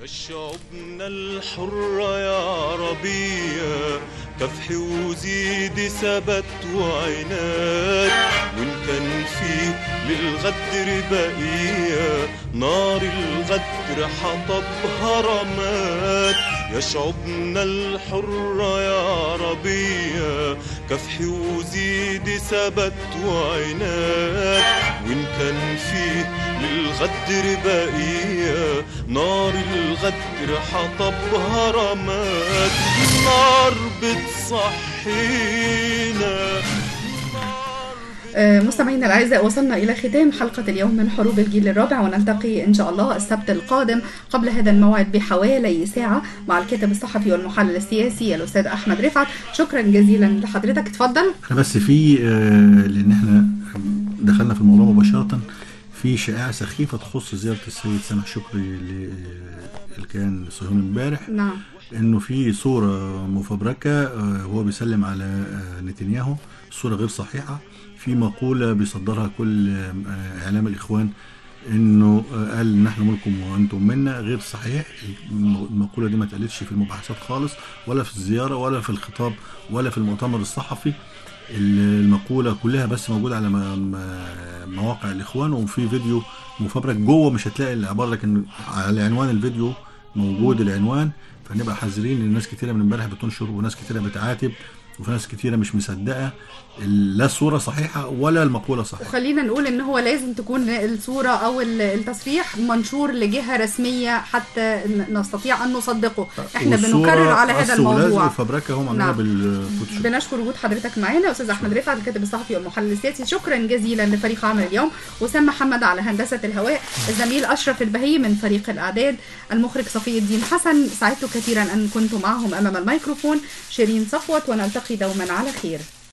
شعوبنا الحرة يا عربية كفح وزيد ثبات وعناد وإن كان فيه للغدر بقية نار الغدر حطبها رماد يا شعوبنا الحرة يا عربية كفح وزيد ثبات وعناد وإن كان فيه للغدر بقية نار الغدر حطبها رماد نار بتصحينا آه، مستمعينا الاعزاء وصلنا الى ختام حلقه اليوم من حروب الجيل الرابع ونلتقي ان شاء الله السبت القادم قبل هذا الموعد بحوالي ساعه مع الكاتب الصحفي والمحلل السياسي الاستاذ احمد رفعت شكرا جزيلا لحضرتك اتفضل احنا بس في آه، لان احنا دخلنا في الموضوع مباشره في شائعه سخيفه تخص زياره السيد سامح شكري ل- اللي كان صهيوني امبارح نعم انه في صوره مفبركه آه، وهو بيسلم على آه، نتنياهو الصوره غير صحيحه في مقوله بيصدرها كل آه، اعلام الاخوان انه آه، قال نحن ملكم وانتم منا غير صحيح الم- المقوله دي ما اتقالتش في المباحثات خالص ولا في الزياره ولا في الخطاب ولا في المؤتمر الصحفي المقوله كلها بس موجوده على م- م- مواقع الاخوان وفي فيديو مفبرك جوه مش هتلاقي العباره لكن على عنوان الفيديو موجود العنوان فنبقى حذرين لان ناس كتيره من امبارح بتنشر وناس كتيره بتعاتب وفي ناس كتيره مش مصدقه ال- لا الصوره صحيحه ولا المقوله صحيحه وخلينا نقول ان هو لازم تكون الصوره او ال- التصريح منشور لجهه رسميه حتى ن- نستطيع ان نصدقه احنا والصورة بنكرر على هذا أصل ولازم الموضوع الفبركه هم عاملينها نعم. بالفوتوشوب بنشكر وجود حضرتك معانا استاذ احمد رفعت الكاتب الصحفي والمحلل السياسي شكرا جزيلا لفريق عمل اليوم وسام محمد على هندسه الهواء الزميل اشرف البهي من فريق الاعداد المخرج صفي الدين حسن سعدت كثيرا ان كنت معهم امام الميكروفون شيرين صفوت ونلتقي دوما على خير